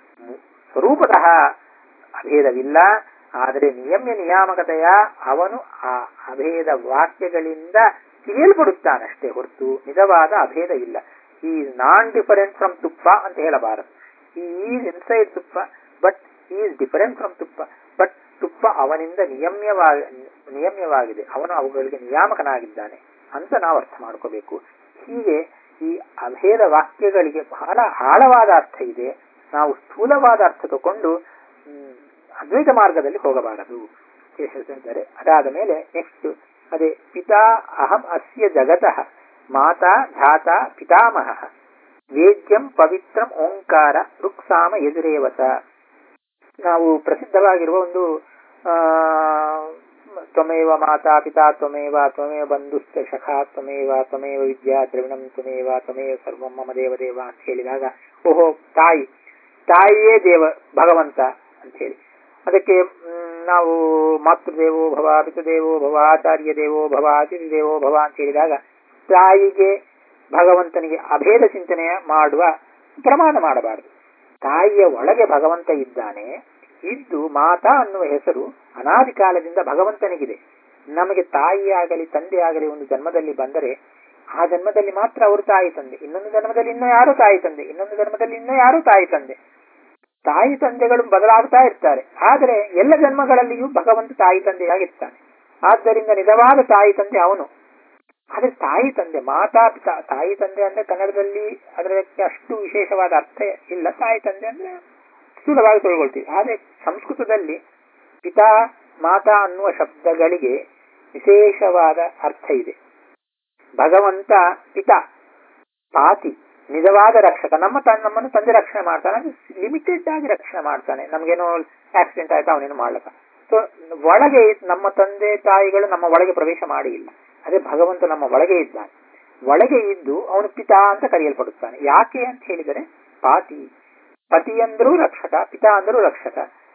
ಸ್ವರೂಪತಃ ಅಭೇದವಿಲ್ಲ ಆದರೆ ನಿಯಮ್ಯ ನಿಯಾಮಕತೆಯ ಅವನು ಆ ಅಭೇದ ವಾಕ್ಯಗಳಿಂದ ತಿಳಿಯಲ್ಪಡುತ್ತಾನಷ್ಟೇ ಹೊರತು ನಿಜವಾದ ಅಭೇದ ಇಲ್ಲ ಈ ನಾನ್ ಡಿಫರೆಂಟ್ ಫ್ರಮ್ ತುಪ್ಪ ಅಂತ ಹೇಳಬಾರದು ಈ ಈಸ್ ಇನ್ಸೈಡ್ ತುಪ್ಪ ಬಟ್ ಈಸ್ ಡಿಫರೆಂಟ್ ಫ್ರಮ್ ತುಪ್ಪ ಬಟ್ ತುಪ್ಪ ಅವನಿಂದ ನಿಯಮ್ಯವಾಗಿ ನಿಯಮ್ಯವಾಗಿದೆ ಅವನು ಅವುಗಳಿಗೆ ನಿಯಾಮಕನಾಗಿದ್ದಾನೆ ಅಂತ ನಾವು ಅರ್ಥ ಮಾಡ್ಕೋಬೇಕು ಹೀಗೆ ಈ ಅಭೇದ ವಾಕ್ಯಗಳಿಗೆ ಬಹಳ ಆಳವಾದ ಅರ್ಥ ಇದೆ ನಾವು ಸ್ಥೂಲವಾದ ಅರ್ಥ ತಗೊಂಡು ಅದ್ವೈತ ಮಾರ್ಗದಲ್ಲಿ ಹೋಗಬಾರದು ಹೇಳ್ತಿದ್ದಾರೆ ಅದಾದ ಮೇಲೆ ನೆಕ್ಸ್ಟ್ ಅದೇ ಪಿತಾ ಅಹಂ ಅಸ್ಯ ಜಗತಃ ಮಾತಾ ಧಾತಾ ಪಿತಾಮಹ ವೇದ್ಯಂ ಪವಿತ್ರಂ ಓಂಕಾರ ರುಕ್ಸಾಮ ಎದುರೇವಸ ನಾವು ಪ್ರಸಿದ್ಧವಾಗಿರುವ ಒಂದು ಆ ತ್ವಮೇವ ಮಾತಾ ಪಿತಾ ತ್ವಮೇವ ತ್ವಮೇವ ಬಂಧುಶ್ಚ ಶಖಾ ತ್ವಮೇವ ತ್ವಮೇವ ವಿದ್ಯಾ ದ್ರವಿಣಂ ತ್ವಮೇವ ತ್ವಮೇವ ಸರ್ವಂ ಮಮ ದೇವ ದೇವ ಅಂತ ಹೇಳಿದಾಗ ಓಹೋ ತಾಯಿ ತಾಯಿಯೇ ದೇವ ಭಗವಂತ ಅಂತ ಹೇಳಿ ಅದಕ್ಕೆ ನಾವು ಮಾತೃದೇವೋ ಭವ ಪಿತೃದೇವೋ ಭವ ಆಚಾರ್ಯ ದೇವೋ ಭವ ಅತಿಥಿ ದೇವೋ ಭವ ಅಂತ ಹೇಳಿದಾಗ ತಾಯಿಗೆ ಭಗವಂತನಿಗೆ ಅಭೇದ ಚಿಂತನೆ ಮಾಡುವ ಪ್ರಮಾಣ ಮಾಡಬಾರದು ತಾಯಿಯ ಒಳಗೆ ಭಗವಂತ ಇದ್ದಾನೆ ಇದ್ದು ಮಾತಾ ಅನ್ನುವ ಹೆಸರು ಅನಾದಿ ಕಾಲದಿಂದ ಭಗವಂತನಿಗಿದೆ ನಮಗೆ ತಾಯಿಯಾಗಲಿ ತಂದೆಯಾಗಲಿ ಒಂದು ಜನ್ಮದಲ್ಲಿ ಬಂದರೆ ಆ ಜನ್ಮದಲ್ಲಿ ಮಾತ್ರ ಅವರು ತಾಯಿ ತಂದೆ ಇನ್ನೊಂದು ಜನ್ಮದಲ್ಲಿ ಇನ್ನೂ ಯಾರು ತಾಯಿ ತಂದೆ ಇನ್ನೊಂದು ಜನ್ಮದಲ್ಲಿ ಇನ್ನೂ ಯಾರು ತಾಯಿ ತಂದೆ ತಾಯಿ ತಂದೆಗಳು ಬದಲಾಗ್ತಾ ಇರ್ತಾರೆ ಆದರೆ ಎಲ್ಲ ಜನ್ಮಗಳಲ್ಲಿಯೂ ಭಗವಂತ ತಾಯಿ ತಂದೆಯಾಗಿರ್ತಾನೆ ಆದ್ದರಿಂದ ನಿಜವಾದ ತಾಯಿ ತಂದೆ ಅವನು ಆದ್ರೆ ತಾಯಿ ತಂದೆ ಮಾತಾ ಪಿತಾ ತಾಯಿ ತಂದೆ ಅಂದ್ರೆ ಕನ್ನಡದಲ್ಲಿ ಅದಕ್ಕೆ ಅಷ್ಟು ವಿಶೇಷವಾದ ಅರ್ಥ ಇಲ್ಲ ತಾಯಿ ತಂದೆ ಅಂದ್ರೆ ಸ್ಥೂಲವಾಗಿ ತಿಳ್ಕೊಳ್ತೀವಿ ಆದ್ರೆ ಸಂಸ್ಕೃತದಲ್ಲಿ ಪಿತಾ ಮಾತಾ ಅನ್ನುವ ಶಬ್ದಗಳಿಗೆ ವಿಶೇಷವಾದ ಅರ್ಥ ಇದೆ ಭಗವಂತ ಪಿತಾ ಪಾತಿ ನಿಜವಾದ ರಕ್ಷಕ ನಮ್ಮ ನಮ್ಮನ್ನು ತಂದೆ ರಕ್ಷಣೆ ಮಾಡ್ತಾನೆ ಅದು ಲಿಮಿಟೆಡ್ ಆಗಿ ರಕ್ಷಣೆ ಮಾಡ್ತಾನೆ ನಮ್ಗೇನೋ ಆಕ್ಸಿಡೆಂಟ್ ಆಯ್ತಾ ಅವನೇನು ಮಾಡ್ಲಕ್ಕ ಸೊ ಒಳಗೆ ನಮ್ಮ ತಂದೆ ತಾಯಿಗಳು ನಮ್ಮ ಒಳಗೆ ಪ್ರವೇಶ ಮಾಡಿ ಇಲ್ಲ ಅದೇ ಭಗವಂತ ನಮ್ಮ ಒಳಗೆ ಇದ್ದಾನೆ ಒಳಗೆ ಇದ್ದು ಅವನು ಪಿತಾ ಅಂತ ಕರೆಯಲ್ಪಡುತ್ತಾನೆ ಯಾಕೆ ಅಂತ ಹೇಳಿದರೆ ಪಾತಿ ಪತಿ ಅಂದರೂ ರಕ್ಷಕ ಪಿತಾ ಅಂದರೂ ರಕ್ಷಕ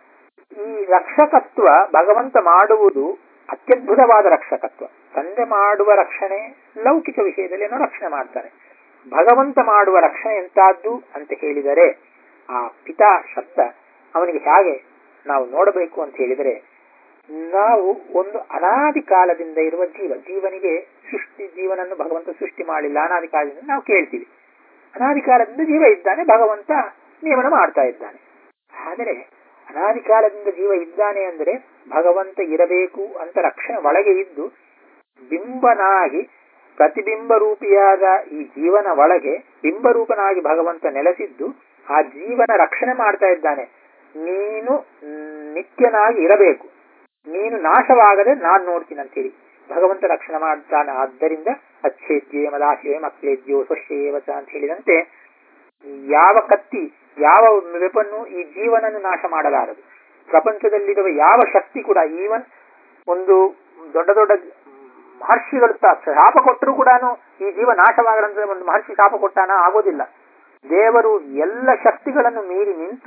ಈ ರಕ್ಷಕತ್ವ ಭಗವಂತ ಮಾಡುವುದು ಅತ್ಯದ್ಭುತವಾದ ರಕ್ಷಕತ್ವ ತಂದೆ ಮಾಡುವ ರಕ್ಷಣೆ ಲೌಕಿಕ ವಿಷಯದಲ್ಲಿ ಏನೋ ರಕ್ಷಣೆ ಮಾಡ್ತಾರೆ ಭಗವಂತ ಮಾಡುವ ರಕ್ಷಣೆ ಎಂತಾದ್ದು ಅಂತ ಹೇಳಿದರೆ ಆ ಪಿತಾ ಶಬ್ದ ಅವನಿಗೆ ಹೇಗೆ ನಾವು ನೋಡಬೇಕು ಅಂತ ಹೇಳಿದರೆ ನಾವು ಒಂದು ಅನಾದಿ ಕಾಲದಿಂದ ಇರುವ ಜೀವ ಜೀವನಿಗೆ ಸೃಷ್ಟಿ ಜೀವನನ್ನು ಭಗವಂತ ಸೃಷ್ಟಿ ಮಾಡಿಲ್ಲ ಅನಾದಿ ಕಾಲದಿಂದ ನಾವು ಕೇಳ್ತೀವಿ ಅನಾದಿ ಕಾಲದಿಂದ ಜೀವ ಇದ್ದಾನೆ ಭಗವಂತ ನಿಯಮನ ಮಾಡ್ತಾ ಇದ್ದಾನೆ ಆದರೆ ಅನಾದಿ ಕಾಲದಿಂದ ಜೀವ ಇದ್ದಾನೆ ಅಂದರೆ ಭಗವಂತ ಇರಬೇಕು ಅಂತ ರಕ್ಷಣೆ ಒಳಗೆ ಇದ್ದು ಬಿಂಬನಾಗಿ ಪ್ರತಿಬಿಂಬ ರೂಪಿಯಾದ ಈ ಜೀವನ ಒಳಗೆ ಬಿಂಬರೂಪನಾಗಿ ಭಗವಂತ ನೆಲೆಸಿದ್ದು ಆ ಜೀವನ ರಕ್ಷಣೆ ಮಾಡ್ತಾ ಇದ್ದಾನೆ ನೀನು ನಿತ್ಯನಾಗಿ ಇರಬೇಕು ನೀನು ನಾಶವಾಗದೆ ನಾನ್ ನೋಡ್ತೀನಿ ಅಂತೇಳಿ ಭಗವಂತ ರಕ್ಷಣೆ ಮಾಡ್ತಾನೆ ಆದ್ದರಿಂದ ಅಚ್ಛೇದ್ಯೇ ಮದಾಶಿವೇ ಮಕ್ಲೇದ್ಯೋ ಸ್ವಶ್ಯೇವಚ ಅಂತ ಹೇಳಿದಂತೆ ಯಾವ ಕತ್ತಿ ಯಾವ ವೆಪನ್ನು ಈ ಜೀವನನ್ನು ನಾಶ ಮಾಡಲಾರದು ಪ್ರಪಂಚದಲ್ಲಿರುವ ಯಾವ ಶಕ್ತಿ ಕೂಡ ಈವನ್ ಒಂದು ದೊಡ್ಡ ದೊಡ್ಡ ಮಹರ್ಷಿಗಳು ತ- ಶಾಪ ಕೊಟ್ಟರು ಕೂಡ ಈ ಜೀವ ನಾಶವಾಗದಂತೆ ಒಂದು ಮಹರ್ಷಿ ಶಾಪ ಕೊಟ್ಟಾನ ಆಗೋದಿಲ್ಲ ದೇವರು ಎಲ್ಲ ಶಕ್ತಿಗಳನ್ನು ಮೀರಿ ನಿಂತು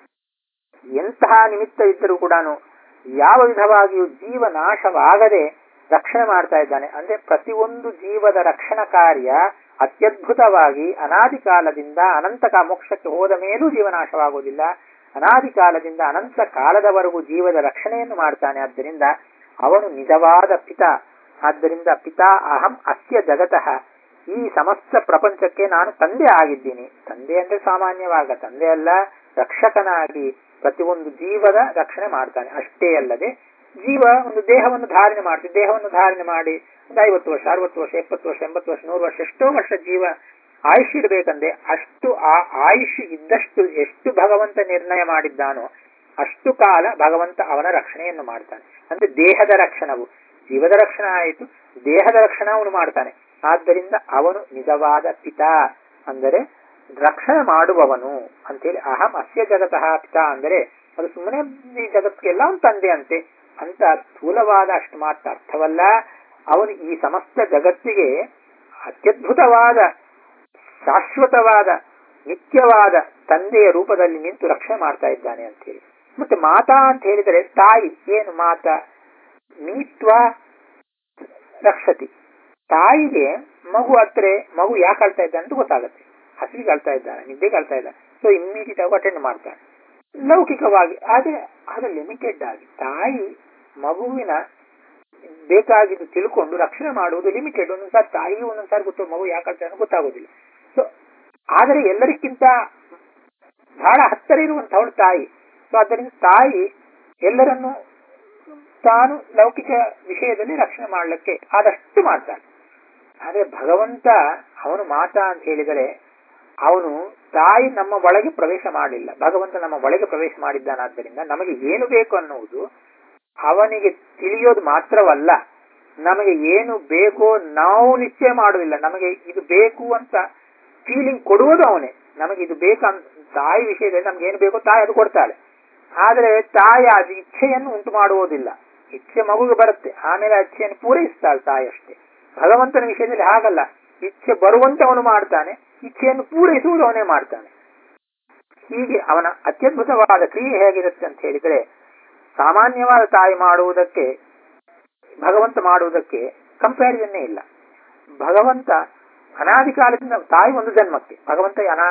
ಎಂತಹ ನಿಮಿತ್ತ ಇದ್ದರೂ ಕೂಡ ಯಾವ ವಿಧವಾಗಿಯೂ ಜೀವ ನಾಶವಾಗದೆ ರಕ್ಷಣೆ ಮಾಡ್ತಾ ಇದ್ದಾನೆ ಅಂದ್ರೆ ಪ್ರತಿಯೊಂದು ಜೀವದ ರಕ್ಷಣಾ ಕಾರ್ಯ ಅತ್ಯದ್ಭುತವಾಗಿ ಅನಾದಿ ಕಾಲದಿಂದ ಅನಂತ ಕಾ- ಮೋಕ್ಷಕ್ಕೆ ಹೋದ ಮೇಲೂ ಜೀವನಾಶವಾಗುವುದಿಲ್ಲ ಅನಾದಿ ಕಾಲದಿಂದ ಅನಂತ ಕಾಲದವರೆಗೂ ಜೀವದ ರಕ್ಷಣೆಯನ್ನು ಮಾಡ್ತಾನೆ ಆದ್ದರಿಂದ ಅವನು ನಿಜವಾದ ಪಿತ ಆದ್ದರಿಂದ ಪಿತಾ ಅಹಂ ಅಸ್ಯ ಜಗತಃ ಈ ಸಮಸ್ತ ಪ್ರಪಂಚಕ್ಕೆ ನಾನು ತಂದೆ ಆಗಿದ್ದೀನಿ ತಂದೆ ಅಂದ್ರೆ ಸಾಮಾನ್ಯವಾಗ ತಂದೆ ಅಲ್ಲ ರಕ್ಷಕನಾಗಿ ಪ್ರತಿಯೊಂದು ಜೀವದ ರಕ್ಷಣೆ ಮಾಡ್ತಾನೆ ಅಷ್ಟೇ ಅಲ್ಲದೆ ಜೀವ ಒಂದು ದೇಹವನ್ನು ಧಾರಣೆ ಮಾಡ್ತೀವಿ ದೇಹವನ್ನು ಧಾರಣೆ ಮಾಡಿ ಒಂದು ಐವತ್ತು ವರ್ಷ ಅರವತ್ತು ವರ್ಷ ಎಪ್ಪತ್ತು ವರ್ಷ ಎಂಬತ್ತು ವರ್ಷ ನೂರು ವರ್ಷ ಎಷ್ಟೋ ವರ್ಷ ಜೀವ ಆಯುಷ್ ಇಡಬೇಕಂದ್ರೆ ಅಷ್ಟು ಆ ಆಯುಷ್ ಇದ್ದಷ್ಟು ಎಷ್ಟು ಭಗವಂತ ನಿರ್ಣಯ ಮಾಡಿದ್ದಾನೋ ಅಷ್ಟು ಕಾಲ ಭಗವಂತ ಅವನ ರಕ್ಷಣೆಯನ್ನು ಮಾಡ್ತಾನೆ ಅಂದ್ರೆ ದೇಹದ ರಕ್ಷಣವು ಜೀವದ ರಕ್ಷಣೆ ಆಯಿತು ದೇಹದ ರಕ್ಷಣೆ ಅವನು ಮಾಡ್ತಾನೆ ಆದ್ದರಿಂದ ಅವನು ನಿಜವಾದ ಪಿತಾ ಅಂದರೆ ರಕ್ಷಣೆ ಮಾಡುವವನು ಅಂತೇಳಿ ಅಹಂ ಅಸ್ಯ ಜಗತಃ ಪಿತಾ ಅಂದರೆ ಅದು ಸುಮ್ಮನೆ ಈ ಜಗತ್ತಿಗೆಲ್ಲ ಒಂದು ತಂದೆ ಅಂತೆ ಅಂತ ಸ್ಥೂಲವಾದ ಅಷ್ಟು ಮಾತ್ರ ಅರ್ಥವಲ್ಲ ಅವನು ಈ ಸಮಸ್ತ ಜಗತ್ತಿಗೆ ಅತ್ಯದ್ಭುತವಾದ ಶಾಶ್ವತವಾದ ನಿತ್ಯವಾದ ತಂದೆಯ ರೂಪದಲ್ಲಿ ನಿಂತು ರಕ್ಷಣೆ ಮಾಡ್ತಾ ಇದ್ದಾನೆ ಅಂತ ಹೇಳಿ ಮತ್ತೆ ಮಾತಾ ಅಂತ ಹೇಳಿದರೆ ತಾಯಿ ಏನು ಮಾತಾ ನೀತ್ವ ರಕ್ಷತಿ ತಾಯಿಗೆ ಮಗು ಹತ್ರ ಮಗು ಯಾಕೆ ಅಳ್ತಾ ಇದ್ದಾನೆ ಅಂತ ಗೊತ್ತಾಗುತ್ತೆ ಹಸಿವಿಗೆ ಅಳ್ತಾ ಇದ್ದಾನೆ ನಿದ್ದೆಗೆ ಅಳ್ತಾ ಇದ್ದಾನೆ ಸೊ ಇಮ್ಮಿಡಿಯೇಟ್ ಆಗಿ ಅಟೆಂಡ್ ಮಾಡ್ತಾನೆ ಲೌಕಿಕವಾಗಿ ಆದ್ರೆ ಅದು ಲಿಮಿಟೆಡ್ ಆಗಿ ತಾಯಿ ಮಗುವಿನ ಬೇಕಾಗಿದ್ದು ತಿಳ್ಕೊಂಡು ರಕ್ಷಣೆ ಮಾಡುವುದು ಲಿಮಿಟೆಡ್ ಒಂದೊಂದ್ಸಾರಿ ತಾಯಿ ಒಂದೊಂದ್ಸಾರಿ ಗೊತ್ತು ಮಗು ಯಾಕೆ ಅಳ್ತಾ ಇದ್ದಾನೆ ಗೊತ್ತಾಗೋದಿಲ್ಲ ಸೊ ಆದರೆ ಎಲ್ಲರಿಗಿಂತ ಬಹಳ ಹತ್ತಿರ ಇರುವಂತವಳು ತಾಯಿ ಸೊ ಆದ್ದರಿಂದ ತಾಯಿ ಎಲ್ಲರನ್ನು ತಾನು ಲೌಕಿಕ ವಿಷಯದಲ್ಲಿ ರಕ್ಷಣೆ ಮಾಡಲಿಕ್ಕೆ ಆದಷ್ಟು ಮಾಡ್ತಾನೆ ಆದ್ರೆ ಭಗವಂತ ಅವನು ಮಾತಾ ಅಂತ ಹೇಳಿದರೆ ಅವನು ತಾಯಿ ನಮ್ಮ ಒಳಗೆ ಪ್ರವೇಶ ಮಾಡಲಿಲ್ಲ ಭಗವಂತ ನಮ್ಮ ಒಳಗೆ ಪ್ರವೇಶ ಮಾಡಿದ್ದಾನಾದ್ದರಿಂದ ನಮಗೆ ಏನು ಬೇಕು ಅನ್ನುವುದು ಅವನಿಗೆ ತಿಳಿಯೋದು ಮಾತ್ರವಲ್ಲ ನಮಗೆ ಏನು ಬೇಕೋ ನಾವು ನಿಶ್ಚಯ ಮಾಡುವುದಿಲ್ಲ ನಮಗೆ ಇದು ಬೇಕು ಅಂತ ಫೀಲಿಂಗ್ ಕೊಡುವುದು ಅವನೇ ನಮಗೆ ಇದು ಬೇಕಂತ ತಾಯಿ ವಿಷಯದಲ್ಲಿ ನಮ್ಗೆ ಏನು ಬೇಕೋ ತಾಯಿ ಅದು ಕೊಡ್ತಾಳೆ ಆದರೆ ತಾಯಿ ಅದು ಇಚ್ಛೆಯನ್ನು ಉಂಟು ಮಾಡುವುದಿಲ್ಲ ಇಚ್ಛೆ ಮಗುಗೆ ಬರುತ್ತೆ ಆಮೇಲೆ ಆ ಇಚ್ಛೆಯನ್ನು ಪೂರೈಸ್ತಾಳೆ ತಾಯಿ ಅಷ್ಟೇ ಭಗವಂತನ ವಿಷಯದಲ್ಲಿ ಹಾಗಲ್ಲ ಇಚ್ಛೆ ಬರುವಂತೆ ಅವನು ಮಾಡ್ತಾನೆ ಇಚ್ಛೆಯನ್ನು ಪೂರೈಸುವುದು ಅವನೇ ಮಾಡ್ತಾನೆ ಹೀಗೆ ಅವನ ಅತ್ಯದ್ಭುತವಾದ ಕ್ರಿಯೆ ಹೇಗಿರುತ್ತೆ ಅಂತ ಹೇಳಿದ್ರೆ ಸಾಮಾನ್ಯವಾದ ತಾಯಿ ಮಾಡುವುದಕ್ಕೆ ಭಗವಂತ ಮಾಡುವುದಕ್ಕೆ ಕಂಪ್ಯಾರಿಸನ್ನೇ ಇಲ್ಲ ಭಗವಂತ ಅನಾದಿ ಕಾಲದಿಂದ ತಾಯಿ ಒಂದು ಜನ್ಮಕ್ಕೆ ಭಗವಂತ ಅನಾ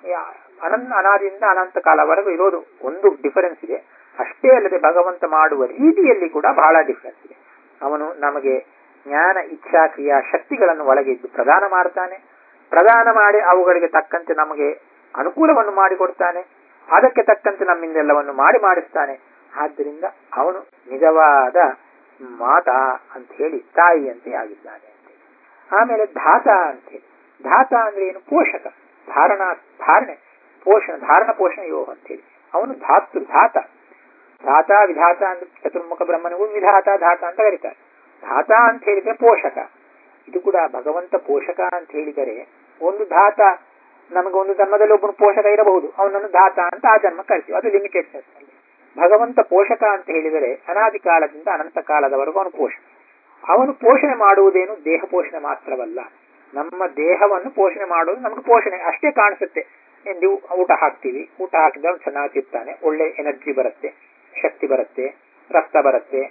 ಅನಂತ ಅನಾದಿಯಿಂದ ಅನಂತ ಕಾಲವರೆಗೂ ಇರೋದು ಒಂದು ಡಿಫರೆನ್ಸ್ ಇದೆ ಅಷ್ಟೇ ಅಲ್ಲದೆ ಭಗವಂತ ಮಾಡುವ ರೀತಿಯಲ್ಲಿ ಕೂಡ ಬಹಳ ಡಿಫರೆನ್ಸ್ ಇದೆ ಅವನು ನಮಗೆ ಜ್ಞಾನ ಇಚ್ಛಾ ಕ್ರಿಯಾ ಶಕ್ತಿಗಳನ್ನು ಒಳಗೆ ಇದ್ದು ಪ್ರದಾನ ಮಾಡ್ತಾನೆ ಪ್ರದಾನ ಮಾಡಿ ಅವುಗಳಿಗೆ ತಕ್ಕಂತೆ ನಮಗೆ ಅನುಕೂಲವನ್ನು ಮಾಡಿಕೊಡ್ತಾನೆ ಅದಕ್ಕೆ ತಕ್ಕಂತೆ ನಮ್ಮಿಂದೆಲ್ಲವನ್ನು ಮಾಡಿ ಮಾಡಿಸ್ತಾನೆ ಆದ್ದರಿಂದ ಅವನು ನಿಜವಾದ ಮಾತಾ ಅಂತ ಹೇಳಿ ತಾಯಿಯಂತೆ ಆಗಿದ್ದಾನೆ ಅಂತೇಳಿ ಆಮೇಲೆ ಧಾತ ಅಂತೇಳಿ ಧಾತ ಅಂದ್ರೆ ಏನು ಪೋಷಕ ಧಾರಣ ಧಾರಣೆ ಪೋಷಣ ಧಾರಣ ಪೋಷಣ ಯೋಗ ಅಂತೇಳಿ ಅವನು ಧಾತು ಧಾತ ಧಾತ ವಿಧಾತ ಅಂದ್ರೆ ಚತುರ್ಮುಖ ಬ್ರಹ್ಮನಿಗೂ ವಿಧಾತ ಧಾತ ಅಂತ ಕರೀತಾರೆ ಧಾತ ಅಂತ ಹೇಳಿದ್ರೆ ಪೋಷಕ ಇದು ಕೂಡ ಭಗವಂತ ಪೋಷಕ ಅಂತ ಹೇಳಿದರೆ ಒಂದು ಧಾತ ನಮಗೆ ಒಂದು ಜನ್ಮದಲ್ಲಿ ಒಬ್ಬನು ಪೋಷಕ ಇರಬಹುದು ಅವನನ್ನು ಧಾತ ಅಂತ ಆ ಜನ್ಮ ಕರಿತೀವಿ ಅದು ಲಿಮಿಟೆಡ್ ಅಲ್ಲಿ ಭಗವಂತ ಪೋಷಕ ಅಂತ ಹೇಳಿದರೆ ಅನಾದಿ ಕಾಲದಿಂದ ಅನಂತ ಕಾಲದವರೆಗೂ ಅವನು ಪೋಷಕ ಅವನು ಪೋಷಣೆ ಮಾಡುವುದೇನು ದೇಹ ಪೋಷಣೆ ಮಾತ್ರವಲ್ಲ ನಮ್ಮ ದೇಹವನ್ನು ಪೋಷಣೆ ಮಾಡುವುದು ನಮಗೆ ಪೋಷಣೆ ಅಷ್ಟೇ ಕಾಣಿಸುತ್ತೆ ನೀವು ಊಟ ಹಾಕ್ತೀವಿ ಊಟ ಹಾಕಿದ್ರೆ ಚೆನ್ನಾಗಿ ತಿರ್ತಾನೆ ಒಳ್ಳೆ ಎನರ್ಜಿ ಬರುತ್ತೆ ಶಕ್ತಿ ಬರುತ್ತೆ ರಕ್ತ ಬರುತ್ತೆ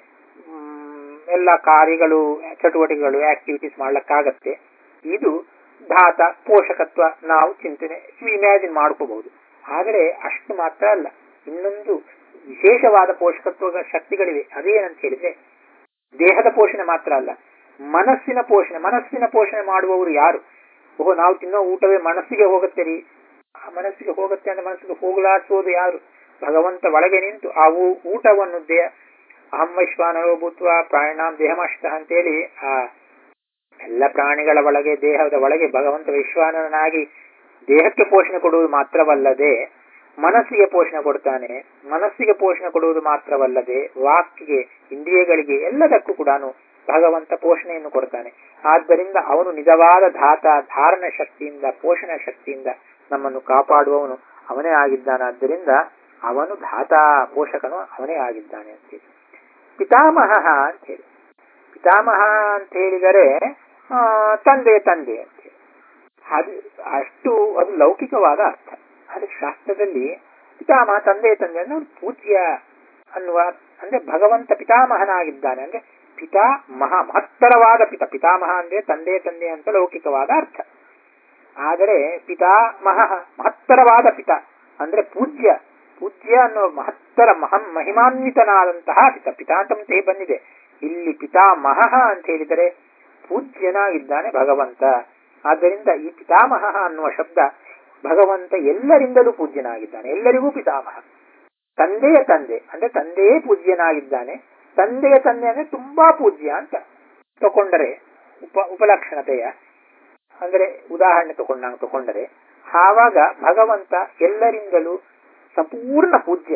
ಎಲ್ಲ ಕಾರ್ಯಗಳು ಚಟುವಟಿಕೆಗಳು ಆಕ್ಟಿವಿಟೀಸ್ ಮಾಡ್ಲಿಕ್ಕಾಗತ್ತೆ ಇದು ಧಾತ ಪೋಷಕತ್ವ ನಾವು ಚಿಂತನೆ ಇಮ್ಯಾಜಿನ್ ಮಾಡ್ಕೋಬಹುದು ಆದರೆ ಅಷ್ಟು ಮಾತ್ರ ಅಲ್ಲ ಇನ್ನೊಂದು ವಿಶೇಷವಾದ ಪೋಷಕತ್ವ ಶಕ್ತಿಗಳಿವೆ ಅದೇನಂತ ಹೇಳಿದ್ರೆ ದೇಹದ ಪೋಷಣೆ ಮಾತ್ರ ಅಲ್ಲ ಮನಸ್ಸಿನ ಪೋಷಣೆ ಮನಸ್ಸಿನ ಪೋಷಣೆ ಮಾಡುವವರು ಯಾರು ಓಹೋ ನಾವು ತಿನ್ನೋ ಊಟವೇ ಮನಸ್ಸಿಗೆ ಹೋಗುತ್ತೆ ರೀ ಆ ಮನಸ್ಸಿಗೆ ಹೋಗುತ್ತೆ ಅಂದ್ರೆ ಮನಸ್ಸಿಗೆ ಹೋಗಲಾಡಿಸೋದು ಯಾರು ಭಗವಂತ ಒಳಗೆ ನಿಂತು ಆ ಊಟವನ್ನು ದೇಹ ಅಹಂ ವೈಶ್ವಾನರೋ ಭೂತ್ವ ಪ್ರಾಣಿನಾಂ ದೇಹಮಷ್ಟ ಅಂತೇಳಿ ಆ ಎಲ್ಲ ಪ್ರಾಣಿಗಳ ಒಳಗೆ ದೇಹದ ಒಳಗೆ ಭಗವಂತ ವೈಶ್ವಾನನಾಗಿ ದೇಹಕ್ಕೆ ಪೋಷಣೆ ಕೊಡುವುದು ಮಾತ್ರವಲ್ಲದೆ ಮನಸ್ಸಿಗೆ ಪೋಷಣೆ ಕೊಡ್ತಾನೆ ಮನಸ್ಸಿಗೆ ಪೋಷಣೆ ಕೊಡುವುದು ಮಾತ್ರವಲ್ಲದೆ ವಾಕ್ಗೆ ಇಂದ್ರಿಯಗಳಿಗೆ ಎಲ್ಲದಕ್ಕೂ ಕೂಡ ಭಗವಂತ ಪೋಷಣೆಯನ್ನು ಕೊಡ್ತಾನೆ ಆದ್ದರಿಂದ ಅವನು ನಿಜವಾದ ಧಾತ ಧಾರಣ ಶಕ್ತಿಯಿಂದ ಪೋಷಣ ಶಕ್ತಿಯಿಂದ ನಮ್ಮನ್ನು ಕಾಪಾಡುವವನು ಅವನೇ ಆಗಿದ್ದಾನಾದ್ದರಿಂದ ಅವನು ಧಾತ ಪೋಷಕನು ಅವನೇ ಆಗಿದ್ದಾನೆ ಅಂತೇಳಿ ಪಿತಾಮಹ ಅಂತ ಹೇಳಿ ಪಿತಾಮಹ ಅಂತ ಹೇಳಿದರೆ ಆ, ತಂದೆ ತಂದೆ ಅಂತ ಹೇಳಿ ಅದು ಅಷ್ಟು ಅದು ಲೌಕಿಕವಾದ ಅರ್ಥ ಆದರೆ ಶಾಸ್ತ್ರದಲ್ಲಿ ಪಿತಾಮಹ ತಂದೆ ತಂದೆ ಅಂದ್ರೆ ಅವ್ನು ಪೂಜ್ಯ ಅನ್ನುವ ಅಂದ್ರೆ ಭಗವಂತ ಪಿತಾಮಹನಾಗಿದ್ದಾನೆ ಅಂದ್ರೆ ಪಿತಾ ಮಹಾ ಮಹತ್ತರವಾದ ಪಿತ ಪಿತಾಮಹ ಅಂದ್ರೆ ತಂದೆ ತಂದೆ ಅಂತ ಲೌಕಿಕವಾದ ಅರ್ಥ ಆದರೆ ಪಿತಾಮಹ ಮಹತ್ತರವಾದ ಪಿತ ಅಂದ್ರೆ ಪೂಜ್ಯ ಪೂಜ್ಯ ಅನ್ನೋ ಮಹತ್ತರ ಮಹ ಮಹಿಮಾನ್ವಿತನಾದಂತಹ ಪಿತ ಪಿತಾ ಅಂತ ಬಂದಿದೆ ಇಲ್ಲಿ ಪಿತಾಮಹ ಅಂತ ಹೇಳಿದರೆ ಪೂಜ್ಯನಾಗಿದ್ದಾನೆ ಭಗವಂತ ಆದ್ದರಿಂದ ಈ ಪಿತಾಮಹ ಅನ್ನುವ ಶಬ್ದ ಭಗವಂತ ಎಲ್ಲರಿಂದಲೂ ಪೂಜ್ಯನಾಗಿದ್ದಾನೆ ಎಲ್ಲರಿಗೂ ಪಿತಾಮಹ ತಂದೆಯ ತಂದೆ ಅಂದ್ರೆ ತಂದೆಯೇ ಪೂಜ್ಯನಾಗಿದ್ದಾನೆ ತಂದೆಯ ತಂದೆ ಅಂದ್ರೆ ತುಂಬಾ ಪೂಜ್ಯ ಅಂತ ತಕೊಂಡರೆ ಉಪ ಉಪಲಕ್ಷಣತೆಯ ಅಂದ್ರೆ ಉದಾಹರಣೆ ತಗೊಂಡಾಗ ತಕೊಂಡರೆ ಆವಾಗ ಭಗವಂತ ಎಲ್ಲರಿಂದಲೂ ಸಂಪೂರ್ಣ ಪೂಜ್ಯ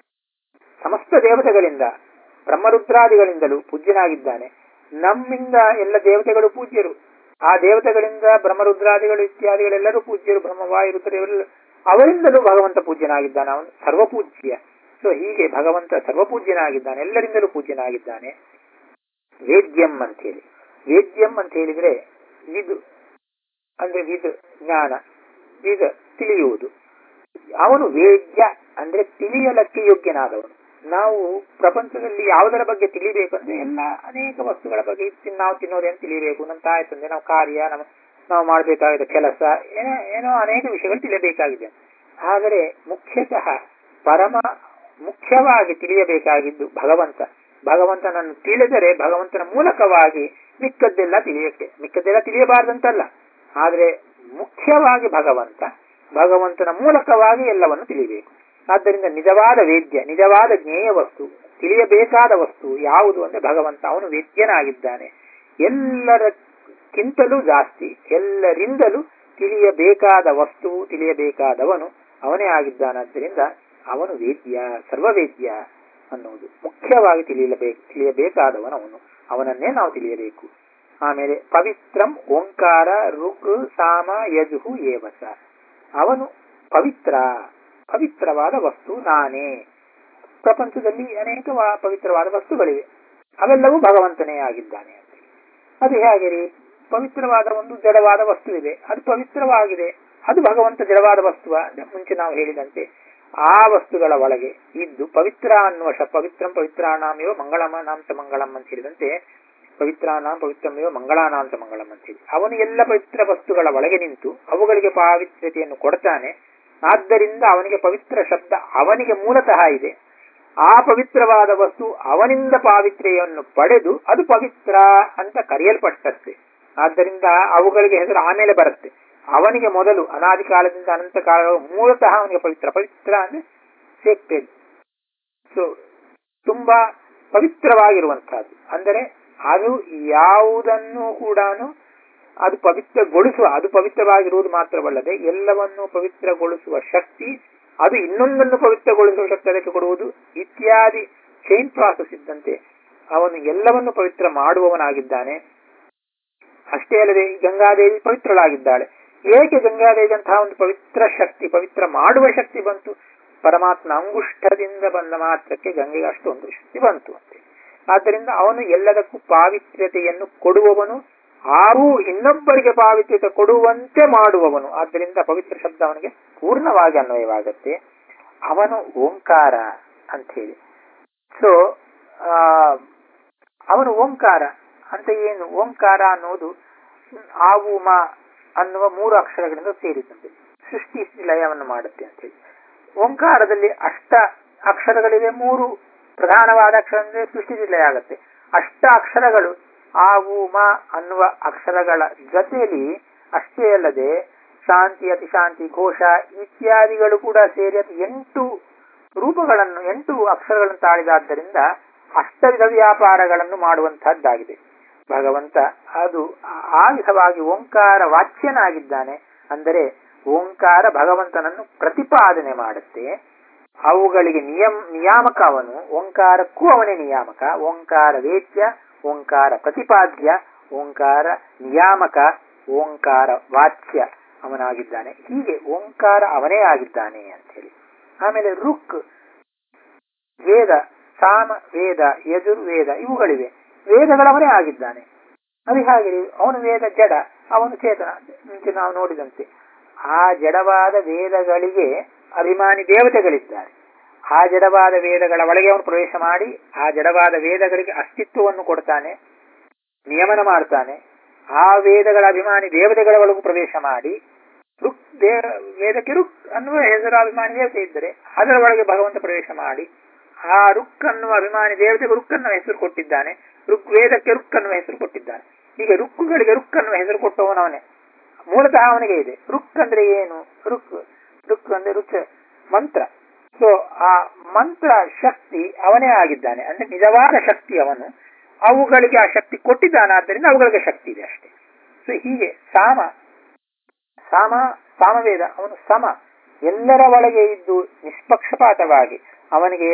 ಸಮಸ್ತ ದೇವತೆಗಳಿಂದ ಬ್ರಹ್ಮರುದ್ರಾದಿಗಳಿಂದಲೂ ಪೂಜ್ಯನಾಗಿದ್ದಾನೆ ನಮ್ಮಿಂದ ಎಲ್ಲ ದೇವತೆಗಳು ಪೂಜ್ಯರು ಆ ದೇವತೆಗಳಿಂದ ಬ್ರಹ್ಮರುದ್ರಾದಿಗಳು ಇತ್ಯಾದಿಗಳೆಲ್ಲರೂ ಪೂಜ್ಯರು ಬ್ರಹ್ಮವಾಯು ರುದ್ರರೆಲ್ಲ ಅವರಿಂದಲೂ ಭಗವಂತ ಪೂಜ್ಯನಾಗಿದ್ದಾನೆ ಅವನು ಸರ್ವಪೂಜ್ಯ ಸೊ ಹೀಗೆ ಭಗವಂತ ಸರ್ವಪೂಜ್ಯನಾಗಿದ್ದಾನೆ ಎಲ್ಲರಿಂದಲೂ ಪೂಜ್ಯನಾಗಿದ್ದಾನೆ ವೇದ್ಯಂ ಅಂತ ಹೇಳಿ ವೇದ್ಯಂ ಅಂತ ಹೇಳಿದ್ರೆ ವಿದು ಅಂದ್ರೆ ವಿದ್ ಜ್ಞಾನ ವಿದ್ ತಿಳಿಯುವುದು ಅವನು ವೇದ್ಯ ಅಂದ್ರೆ ತಿಳಿಯಲಕ್ಕೆ ಯೋಗ್ಯನಾದವನು ನಾವು ಪ್ರಪಂಚದಲ್ಲಿ ಯಾವುದರ ಬಗ್ಗೆ ತಿಳಿಬೇಕು ಅಂದ್ರೆ ಎಲ್ಲ ಅನೇಕ ವಸ್ತುಗಳ ಬಗ್ಗೆ ಇದು ನಾವು ತಿನ್ನೋದೇನು ತಿಳಿಯಬೇಕು ನಮ್ಮ ತಾಯಿ ತಂದೆ ನಾವು ಕಾರ್ಯ ನಮ್ಮ ನಾವು ಮಾಡಬೇಕಾದ ಕೆಲಸ ಏನೋ ಏನೋ ಅನೇಕ ವಿಷಯಗಳು ತಿಳಿಯಬೇಕಾಗಿದೆ ಆದರೆ ಮುಖ್ಯತಃ ಪರಮ ಮುಖ್ಯವಾಗಿ ತಿಳಿಯಬೇಕಾಗಿದ್ದು ಭಗವಂತ ಭಗವಂತನನ್ನು ತಿಳಿದರೆ ಭಗವಂತನ ಮೂಲಕವಾಗಿ ಮಿಕ್ಕದ್ದೆಲ್ಲ ತಿಳಿಯಕ್ಕೆ ಮಿಕ್ಕದ್ದೆಲ್ಲ ತಿಳಿಯಬಾರ್ದಂತಲ್ಲ ಆದರೆ ಮುಖ್ಯವಾಗಿ ಭಗವಂತ ಭಗವಂತನ ಮೂಲಕವಾಗಿ ಎಲ್ಲವನ್ನು ತಿಳಿಯಬೇಕು ಆದ್ದರಿಂದ ನಿಜವಾದ ವೇದ್ಯ ನಿಜವಾದ ಜ್ಞೇಯ ವಸ್ತು ತಿಳಿಯಬೇಕಾದ ವಸ್ತು ಯಾವುದು ಅಂದ್ರೆ ಭಗವಂತ ಅವನು ವೇದ್ಯನಾಗಿದ್ದಾನೆ ಎಲ್ಲರಕ್ಕಿಂತಲೂ ಜಾಸ್ತಿ ಎಲ್ಲರಿಂದಲೂ ತಿಳಿಯಬೇಕಾದ ವಸ್ತು ತಿಳಿಯಬೇಕಾದವನು ಅವನೇ ಆಗಿದ್ದಾನಾದ್ದರಿಂದ ಅವನು ವೇದ್ಯ ಸರ್ವವೇದ್ಯ ಅನ್ನುವುದು ಮುಖ್ಯವಾಗಿ ತಿಳಿಯಬೇಕು ತಿಳಿಯಬೇಕಾದವನು ಅವನು ಅವನನ್ನೇ ನಾವು ತಿಳಿಯಬೇಕು ಆಮೇಲೆ ಪವಿತ್ರಂ ಓಂಕಾರ ರುಕ್ ಸಾಮ ಯಜುಹು ಏವಸ ಅವನು ಪವಿತ್ರ ಪವಿತ್ರವಾದ ವಸ್ತು ನಾನೇ ಪ್ರಪಂಚದಲ್ಲಿ ಅನೇಕ ವಾ- ಪವಿತ್ರವಾದ ವಸ್ತುಗಳಿವೆ ಅವೆಲ್ಲವೂ ಭಗವಂತನೇ ಆಗಿದ್ದಾನೆ ಅಂತ ಅದು ಹೇಗೆ ರೀ ಪವಿತ್ರವಾದ ಒಂದು ಜಡವಾದ ವಸ್ತು ಇದೆ ಅದು ಪವಿತ್ರವಾಗಿದೆ ಅದು ಭಗವಂತ ಜಡವಾದ ವಸ್ತುವ ಅಂದ್ರೆ ಮುಂಚೆ ನಾವು ಹೇಳಿದಂತೆ ಆ ವಸ್ತುಗಳ ಒಳಗೆ ಇದ್ದು ಪವಿತ್ರ ಅನ್ನುವ ಶ ಪವಿತ್ರಂ ಪವಿತ್ರಾಣಾಮೇವ ಮಂಗಳಮ ನಾಂಸ ಮಂಗಳಂ ಅಂತ ಹೇಳಿದಂತೆ ಪವಿತ್ರಾನಾಂ ಪವಿತ್ರಮೇವ ಮಂಗಳಾನಾಂಸ ಮಂಗಳಂ ಅಂತ ಹೇಳಿ ಅವನು ಎಲ್ಲ ಪವಿತ್ರ ವಸ್ತುಗಳ ಒಳಗೆ ನಿಂತು ಅವುಗಳಿಗೆ ಪಾವಿತ್ರ್ಯತೆಯನ್ನು ಕೊಡ್ತಾನೆ ಆದ್ದರಿಂದ ಅವನಿಗೆ ಪವಿತ್ರ ಶಬ್ದ ಅವನಿಗೆ ಮೂಲತಃ ಇದೆ ಆ ಪವಿತ್ರವಾದ ವಸ್ತು ಅವನಿಂದ ಪಾವಿತ್ರ್ಯವನ್ನು ಪಡೆದು ಅದು ಪವಿತ್ರ ಅಂತ ಕರೆಯಲ್ಪಟ್ಟತ್ತೆ ಆದ್ದರಿಂದ ಅವುಗಳಿಗೆ ಹೆಸರು ಆಮೇಲೆ ಬರುತ್ತೆ ಅವನಿಗೆ ಮೊದಲು ಅನಾದಿ ಕಾಲದಿಂದ ಅನಂತ ಕಾಲ ಮೂಲತಃ ಅವನಿಗೆ ಪವಿತ್ರ ಪವಿತ್ರ ಅಂದ್ರೆ ಸೇಕ್ಟೆಡ್ ಸೊ ತುಂಬಾ ಪವಿತ್ರವಾಗಿರುವಂತಹದ್ದು ಅಂದರೆ ಅದು ಯಾವುದನ್ನು ಕೂಡ ಅದು ಪವಿತ್ರಗೊಳಿಸುವ ಅದು ಪವಿತ್ರವಾಗಿರುವುದು ಮಾತ್ರವಲ್ಲದೆ ಎಲ್ಲವನ್ನು ಪವಿತ್ರಗೊಳಿಸುವ ಶಕ್ತಿ ಅದು ಇನ್ನೊಂದನ್ನು ಪವಿತ್ರಗೊಳಿಸುವ ಶಕ್ತಿ ಅದಕ್ಕೆ ಕೊಡುವುದು ಇತ್ಯಾದಿ ಚೈನ್ ಪ್ರಾಸೆಸ್ ಇದ್ದಂತೆ ಅವನು ಎಲ್ಲವನ್ನು ಪವಿತ್ರ ಮಾಡುವವನಾಗಿದ್ದಾನೆ ಅಷ್ಟೇ ಅಲ್ಲದೆ ಈ ಗಂಗಾದೇವಿ ಪವಿತ್ರಳಾಗಿದ್ದಾಳೆ ಏಕೆ ಗಂಗಾದೇವಿ ಅಂತಹ ಒಂದು ಪವಿತ್ರ ಶಕ್ತಿ ಪವಿತ್ರ ಮಾಡುವ ಶಕ್ತಿ ಬಂತು ಪರಮಾತ್ಮ ಅಂಗುಷ್ಠದಿಂದ ಬಂದ ಮಾತ್ರಕ್ಕೆ ಗಂಗೆಗೆ ಅಷ್ಟೊಂದು ಶಕ್ತಿ ಬಂತು ಅಂತೆ ಆದ್ದರಿಂದ ಅವನು ಎಲ್ಲದಕ್ಕೂ ಪಾವಿತ್ರ್ಯತೆಯನ್ನು ಕೊಡುವವನು ಹಾಗೂ ಇನ್ನೊಬ್ಬರಿಗೆ ಪಾವಿತ್ರ್ಯತೆ ಕೊಡುವಂತೆ ಮಾಡುವವನು ಆದ್ದರಿಂದ ಪವಿತ್ರ ಶಬ್ದ ಅವನಿಗೆ ಪೂರ್ಣವಾಗಿ ಅನ್ವಯವಾಗತ್ತೆ ಅವನು ಓಂಕಾರ ಅಂತ ಹೇಳಿ ಸೊ ಅವನು ಓಂಕಾರ ಅಂತ ಏನು ಓಂಕಾರ ಅನ್ನೋದು ಆವು ಮ ಅನ್ನುವ ಮೂರು ಅಕ್ಷರಗಳಿಂದ ಸೇರಿದಂತೆ ಸೃಷ್ಟಿ ಲಯವನ್ನು ಮಾಡುತ್ತೆ ಅಂತ ಹೇಳಿ ಓಂಕಾರದಲ್ಲಿ ಅಷ್ಟ ಅಕ್ಷರಗಳಿವೆ ಮೂರು ಪ್ರಧಾನವಾದ ಅಕ್ಷರ ಅಂದ್ರೆ ಸೃಷ್ಟಿ ಲಯ ಆಗುತ್ತೆ ಅಷ್ಟ ಅಕ್ಷರಗಳು ಆವು ಮ ಅನ್ನುವ ಅಕ್ಷರಗಳ ಜೊತೆಯಲ್ಲಿ ಅಷ್ಟೇ ಅಲ್ಲದೆ ಶಾಂತಿ ಅತಿಶಾಂತಿ ಘೋಷ ಇತ್ಯಾದಿಗಳು ಕೂಡ ಸೇರಿ ಅದು ಎಂಟು ರೂಪಗಳನ್ನು ಎಂಟು ಅಕ್ಷರಗಳನ್ನು ತಾಳಿದಾದ್ದರಿಂದ ಅಷ್ಟವಿಧ ವ್ಯಾಪಾರಗಳನ್ನು ಮಾಡುವಂತಹದ್ದಾಗಿದೆ ಭಗವಂತ ಅದು ಆ ವಿಧವಾಗಿ ಓಂಕಾರ ವಾಚ್ಯನಾಗಿದ್ದಾನೆ ಅಂದರೆ ಓಂಕಾರ ಭಗವಂತನನ್ನು ಪ್ರತಿಪಾದನೆ ಮಾಡುತ್ತೆ ಅವುಗಳಿಗೆ ನಿಯಮ ನಿಯಾಮಕ ಅವನು ಓಂಕಾರಕ್ಕೂ ಅವನೇ ನಿಯಾಮಕ ಓಂಕಾರ ವೇದ್ಯ ಓಂಕಾರ ಪ್ರತಿಪಾದ್ಯ ಓಂಕಾರ ನಿಯಾಮಕ ಓಂಕಾರ ವಾಚ್ಯ ಅವನಾಗಿದ್ದಾನೆ ಹೀಗೆ ಓಂಕಾರ ಅವನೇ ಆಗಿದ್ದಾನೆ ಅಂತ ಹೇಳಿ ಆಮೇಲೆ ರುಕ್ ವೇದ ಸಾಮ ವೇದ ಯಜುರ್ವೇದ ಇವುಗಳಿವೆ ವೇದಗಳವನೇ ಆಗಿದ್ದಾನೆ ಅದು ಹಾಗೆ ಅವನು ವೇದ ಜಡ ಅವನು ಚೇತನ ಮುಂಚೆ ನಾವು ನೋಡಿದಂತೆ ಆ ಜಡವಾದ ವೇದಗಳಿಗೆ ಅಭಿಮಾನಿ ದೇವತೆಗಳಿದ್ದಾರೆ ಆ ಜಡವಾದ ವೇದಗಳ ಒಳಗೆ ಅವನು ಪ್ರವೇಶ ಮಾಡಿ ಆ ಜಡವಾದ ವೇದಗಳಿಗೆ ಅಸ್ತಿತ್ವವನ್ನು ಕೊಡ್ತಾನೆ ನಿಯಮನ ಮಾಡ್ತಾನೆ ಆ ವೇದಗಳ ಅಭಿಮಾನಿ ದೇವತೆಗಳ ಒಳಗೂ ಪ್ರವೇಶ ಮಾಡಿ ರುಕ್ ದೇ ವೇದಕ್ಕೆ ರುಕ್ ಅನ್ನುವ ಹೆಸರು ಅಭಿಮಾನಿ ದೇವತೆ ಇದ್ದರೆ ಅದರ ಒಳಗೆ ಭಗವಂತ ಪ್ರವೇಶ ಮಾಡಿ ಆ ರುಕ್ ಅನ್ನುವ ಅಭಿಮಾನಿ ದೇವತೆಗೆ ರುಕ್ ಅನ್ನುವ ಹೆಸರು ಕೊಟ್ಟಿದ್ದಾನೆ ರುಕ್ ವೇದಕ್ಕೆ ರುಕ್ ಅನ್ನುವ ಹೆಸರು ಕೊಟ್ಟಿದ್ದಾನೆ ಹೀಗೆ ರುಕ್ಕುಗಳಿಗೆ ರುಕ್ ಅನ್ನುವ ಹೆಸರು ಕೊಟ್ಟವನವನೇ ಮೂಲತಃ ಅವನಿಗೆ ಇದೆ ರುಕ್ ಅಂದ್ರೆ ಏನು ರುಕ್ ರುಕ್ ಅಂದ್ರೆ ರುಚ ಮಂತ್ರ ಸೊ ಆ ಮಂತ್ರ ಶಕ್ತಿ ಅವನೇ ಆಗಿದ್ದಾನೆ ಅಂದ್ರೆ ನಿಜವಾದ ಶಕ್ತಿ ಅವನು ಅವುಗಳಿಗೆ ಆ ಶಕ್ತಿ ಕೊಟ್ಟಿದ್ದಾನೆ ಆದ್ದರಿಂದ ಅವುಗಳಿಗೆ ಶಕ್ತಿ ಇದೆ ಅಷ್ಟೇ ಸೊ ಹೀಗೆ ಸಾಮ ಸಾಮ ಸಾಮವೇದ ಅವನು ಸಮ ಎಲ್ಲರ ಒಳಗೆ ಇದ್ದು ನಿಷ್ಪಕ್ಷಪಾತವಾಗಿ ಅವನಿಗೆ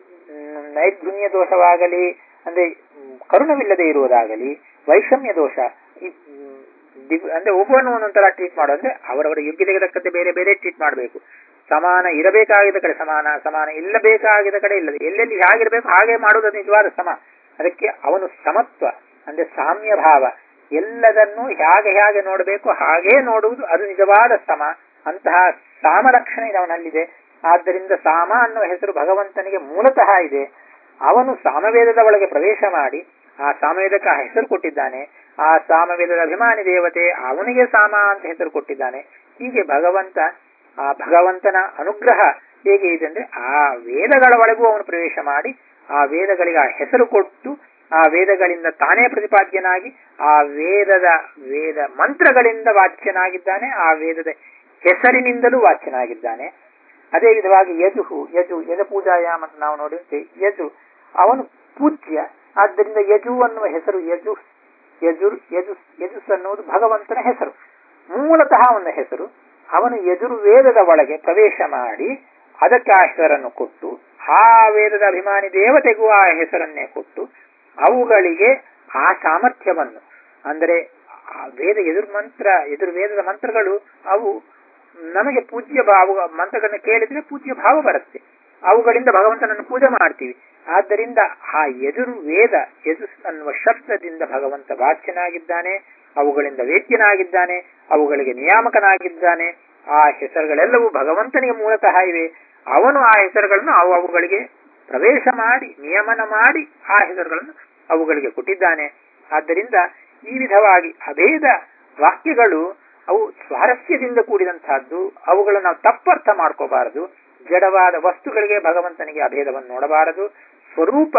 ಮ್, ನೈರ್ಗುಣ್ಯ ದೋಷವಾಗಲಿ ಅಂದ್ರೆ ಮ್, ಕರುಣವಿಲ್ಲದೆ ಇರುವುದಾಗಲಿ ವೈಷಮ್ಯ ದೋಷ ಈ, ಮ್, ದಿವ್- ಅಂದ್ರೆ ಒಬ್ಬನು ಒಂದೊಂದರ ಟ್ರೀಟ್ ಮಾಡೋ ಅಂದ್ರೆ ಅವರವರ ಯೋಗ್ಯತೆಗೆ ತಕ್ಕಂತೆ ಬೇರೆ ಬೇರೆ ಟ್ರೀಟ್ ಮಾಡಬೇಕು ಸಮಾನ ಇರಬೇಕಾಗಿದ್ದ ಕಡೆ ಸಮಾನ ಸಮಾನ ಇಲ್ಲಬೇಕಾಗಿದ್ದ ಕಡೆ ಇಲ್ಲದೆ ಎಲ್ಲೆಲ್ಲಿ ಹೇಗಿರಬೇಕು ಹಾಗೆ ಮಾಡುವುದು ನಿಜವಾದ ಸಮ ಅದಕ್ಕೆ ಅವನು ಸಮತ್ವ ಅಂದ್ರೆ ಸಾಮ್ಯ ಭಾವ ಎಲ್ಲದನ್ನು ಹೇಗೆ ಹೇಗೆ ನೋಡಬೇಕು ಹಾಗೇ ನೋಡುವುದು ಅದು ನಿಜವಾದ ಸಮ ಅಂತಹ ಸಾಮರಕ್ಷಣೆ ಅವನಲ್ಲಿದೆ ಆದ್ದರಿಂದ ಸಾಮ ಅನ್ನುವ ಹೆಸರು ಭಗವಂತನಿಗೆ ಮೂಲತಃ ಇದೆ ಅವನು ಸಾಮವೇದದ ಒಳಗೆ ಪ್ರವೇಶ ಮಾಡಿ ಆ ಸಾಮವೇದಕ್ಕೆ ಆ ಹೆಸರು ಕೊಟ್ಟಿದ್ದಾನೆ ಆ ಸಾಮವೇದದ ಅಭಿಮಾನಿ ದೇವತೆ ಅವನಿಗೆ ಸಾಮ ಅಂತ ಹೆಸರು ಕೊಟ್ಟಿದ್ದಾನೆ ಹೀಗೆ ಭಗವಂತ ಆ ಭಗವಂತನ ಅನುಗ್ರಹ ಹೇಗೆ ಇದೆ ಅಂದ್ರೆ ಆ ವೇದಗಳ ಒಳಗೂ ಅವನು ಪ್ರವೇಶ ಮಾಡಿ ಆ ವೇದಗಳಿಗೆ ಆ ಹೆಸರು ಕೊಟ್ಟು ಆ ವೇದಗಳಿಂದ ತಾನೇ ಪ್ರತಿಪಾದ್ಯನಾಗಿ ಆ ವೇದದ ವೇದ ಮಂತ್ರಗಳಿಂದ ವಾಚ್ಯನಾಗಿದ್ದಾನೆ ಆ ವೇದದ ಹೆಸರಿನಿಂದಲೂ ವಾಚ್ಯನಾಗಿದ್ದಾನೆ ಅದೇ ವಿಧವಾಗಿ ಯಜುಹು ಯಜು ಯಜ ಪೂಜಾಯಾಮ ಅಂತ ನಾವು ನೋಡಿದಂತೆ ಯಜು ಅವನು ಪೂಜ್ಯ ಆದ್ದರಿಂದ ಯಜು ಅನ್ನುವ ಹೆಸರು ಯಜು ಯಜುರ್ ಯಜುಸ್ ಯಜುಸ್ ಅನ್ನುವುದು ಭಗವಂತನ ಹೆಸರು ಮೂಲತಃ ಅವನ ಹೆಸರು ಅವನು ಯಜುರ್ವೇದದ ಒಳಗೆ ಪ್ರವೇಶ ಮಾಡಿ ಅದಕ್ಕೆ ಆ ಹೆಸರನ್ನು ಕೊಟ್ಟು ಆ ವೇದದ ಅಭಿಮಾನಿ ದೇವತೆಗೂ ಆ ಹೆಸರನ್ನೇ ಕೊಟ್ಟು ಅವುಗಳಿಗೆ ಆ ಸಾಮರ್ಥ್ಯವನ್ನು ಅಂದರೆ ಆ ವೇದ ಎದುರ್ಮಂತ್ರ ಎದುರ್ವೇದದ ಮಂತ್ರಗಳು ಅವು ನಮಗೆ ಪೂಜ್ಯ ಭಾವ ಮಂತ್ರಗಳನ್ನ ಕೇಳಿದ್ರೆ ಪೂಜ್ಯ ಭಾವ ಬರುತ್ತೆ ಅವುಗಳಿಂದ ಭಗವಂತನನ್ನು ಪೂಜೆ ಮಾಡ್ತೀವಿ ಆದ್ದರಿಂದ ಆ ಎದುರು ವೇದ ಯಜುಸ್ ಅನ್ನುವ ಶಬ್ದದಿಂದ ಭಗವಂತ ವಾಚ್ಯನಾಗಿದ್ದಾನೆ ಅವುಗಳಿಂದ ವೇದ್ಯನಾಗಿದ್ದಾನೆ ಅವುಗಳಿಗೆ ನಿಯಾಮಕನಾಗಿದ್ದಾನೆ ಆ ಹೆಸರುಗಳೆಲ್ಲವೂ ಭಗವಂತನಿಗೆ ಮೂಲತಃ ಇವೆ ಅವನು ಆ ಹೆಸರುಗಳನ್ನು ಅವು ಅವುಗಳಿಗೆ ಪ್ರವೇಶ ಮಾಡಿ ನಿಯಮನ ಮಾಡಿ ಆ ಹೆಸರುಗಳನ್ನು ಅವುಗಳಿಗೆ ಕೊಟ್ಟಿದ್ದಾನೆ ಆದ್ದರಿಂದ ಈ ವಿಧವಾಗಿ ಅಭೇದ ವಾಕ್ಯಗಳು ಅವು ಸ್ವಾರಸ್ಯದಿಂದ ಕೂಡಿದಂತಹದ್ದು ಅವುಗಳನ್ನು ನಾವು ತಪ್ಪರ್ಥ ಮಾಡ್ಕೋಬಾರದು ಜಡವಾದ ವಸ್ತುಗಳಿಗೆ ಭಗವಂತನಿಗೆ ಅಭೇದವನ್ನು ನೋಡಬಾರದು ಸ್ವರೂಪ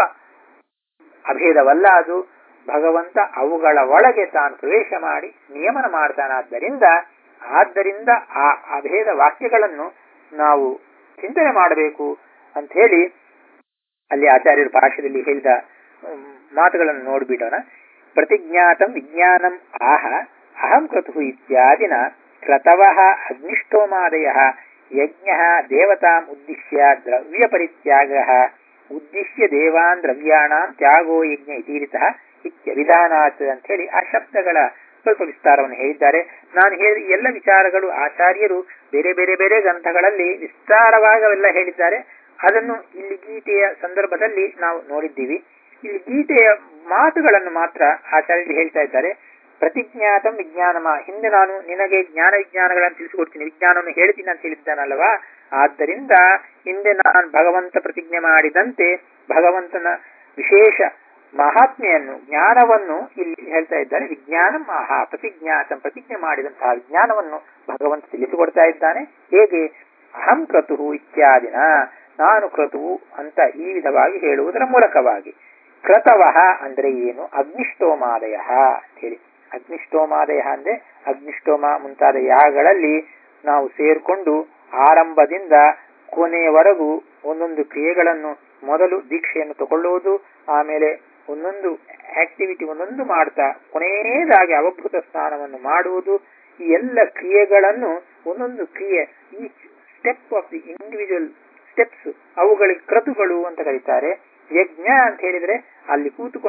ಅಭೇದವಲ್ಲ ಅದು ಭಗವಂತ ಅವುಗಳ ಒಳಗೆ ತಾನು ಪ್ರವೇಶ ಮಾಡಿ ನಿಯಮನ ಮಾಡ್ತಾನಾದ್ದರಿಂದ ಆದ್ದರಿಂದ ಆ ಅಭೇದ ವಾಕ್ಯಗಳನ್ನು ನಾವು ಚಿಂತನೆ ಮಾಡಬೇಕು ಅಂತ ಹೇಳಿ ಅಲ್ಲಿ ಆಚಾರ್ಯರು ಭಾಷ್ಯದಲ್ಲಿ ಹೇಳಿದ ಹ್ಮ್, ಮಾತುಗಳನ್ನು ನೋಡ್ಬಿಡೋಣ ಪ್ರತಿಜ್ಞಾತಂ ವಿಜ್ಞಾನಂ ಆಹ ಅಹಂ ಕ್ರತು ಇತ್ಯಾದಿನ ಕ್ರತವಃ ಅಗ್ನಿಷ್ಠೋಮಾದಯ ಯಜ್ಞ ದೇವತಾಂ ಉದ್ದಿಶ್ಯ ದ್ರವ್ಯ ಪರಿತ್ಯಾಗ ಉದ್ದಿಶ್ಯ ದೇವಾನ್ ದ್ರವ್ಯಾಣಾಂ ತ್ಯಾಗೋ ಯಜ್ಞ ಇತೀರಿತಃ ಇತ್ಯವಿಧಾನಾತ್ ಅಂತ ಹೇಳಿ ಆ ಶಬ್ದಗಳ ಸ್ವಲ್ಪ ವಿಸ್ತಾರವನ್ನು ಹೇಳಿದ್ದಾರೆ ನಾನು ಹೇಳಿ ಎಲ್ಲ ವಿಚಾರಗಳು ಆಚಾರ್ಯರು ಬೇರೆ ಬೇರೆ ಬೇರೆ ಗ್ರಂಥಗಳಲ್ಲಿ ವಿಸ್ತಾರವಾಗಿ ಅವೆಲ್ಲ ಹೇಳಿದ್ದಾರೆ ಅದನ್ನು ಇಲ್ಲಿ ಗೀತೆಯ ಸಂದರ್ಭದಲ್ಲಿ ನಾವು ನೋಡಿದ್ದೀವಿ ಇಲ್ಲಿ ಗೀತೆಯ ಮಾತುಗಳನ್ನು ಮಾತ್ರ ಆಚಾರ್ಯರು ಹೇಳ್ತಾ ಇದ್ದಾರೆ ಪ್ರತಿಜ್ಞಾತಂ ವಿಜ್ಞಾನಮ ಹಿಂದೆ ನಾನು ನಿನಗೆ ಜ್ಞಾನ ವಿಜ್ಞಾನಗಳನ್ನು ತಿಳಿಸಿಕೊಡ್ತೀನಿ ವಿಜ್ಞಾನವನ್ನು ಹೇಳ್ತೀನಿ ಅಂತ ಹೇಳಿದ್ದಾನಲ್ವಾ ಆದ್ದರಿಂದ ಹಿಂದೆ ನಾನು ಭಗವಂತ ಪ್ರತಿಜ್ಞೆ ಮಾಡಿದಂತೆ ಭಗವಂತನ ವಿಶೇಷ ಮಹಾತ್ಮೆಯನ್ನು ಜ್ಞಾನವನ್ನು ಇಲ್ಲಿ ಹೇಳ್ತಾ ಇದ್ದಾರೆ ವಿಜ್ಞಾನ ಮಹಾ ಪ್ರತಿಜ್ಞಾತ ಪ್ರತಿಜ್ಞೆ ಮಾಡಿದಂತಹ ವಿಜ್ಞಾನವನ್ನು ಭಗವಂತ ತಿಳಿಸಿಕೊಡ್ತಾ ಇದ್ದಾನೆ ಹೇಗೆ ಅಹಂ ಕ್ರತು ಇತ್ಯಾದಿನ ನಾನು ಕ್ರತು ಅಂತ ಈ ವಿಧವಾಗಿ ಹೇಳುವುದರ ಮೂಲಕವಾಗಿ ಕ್ರತವಹ ಅಂದ್ರೆ ಏನು ಅಗ್ನಿಷ್ಠೋಮಾದಯ ಅಂತ ಹೇಳಿ ಅಗ್ನಿಷ್ಠೋಮಾದಯ ಅಂದ್ರೆ ಅಗ್ನಿಷ್ಠೋಮ ಮುಂತಾದ ಯಾಗಗಳಲ್ಲಿ ನಾವು ಸೇರ್ಕೊಂಡು ಆರಂಭದಿಂದ ಕೊನೆಯವರೆಗೂ ಒಂದೊಂದು ಕ್ರಿಯೆಗಳನ್ನು ಮೊದಲು ದೀಕ್ಷೆಯನ್ನು ತಗೊಳ್ಳುವುದು ಆಮೇಲೆ ಒಂದೊಂದು ಆಕ್ಟಿವಿಟಿ ಒಂದೊಂದು ಮಾಡ್ತಾ ಕೊನೆಯದಾಗಿ ಅವಭೂತ ಸ್ನಾನವನ್ನು ಮಾಡುವುದು ಈ ಎಲ್ಲ ಕ್ರಿಯೆಗಳನ್ನು ಒಂದೊಂದು ಕ್ರಿಯೆ ಈ step of the individual steps ಅವುಗಳಿಗೆ ಕ್ರತುಗಳು ಅಂತ ಕರೀತಾರೆ ಯಜ್ಞ ಅಂತ ಹೇಳಿದ್ರೆ ಅಲ್ಲಿ ಕೂತುಕೊಂಡು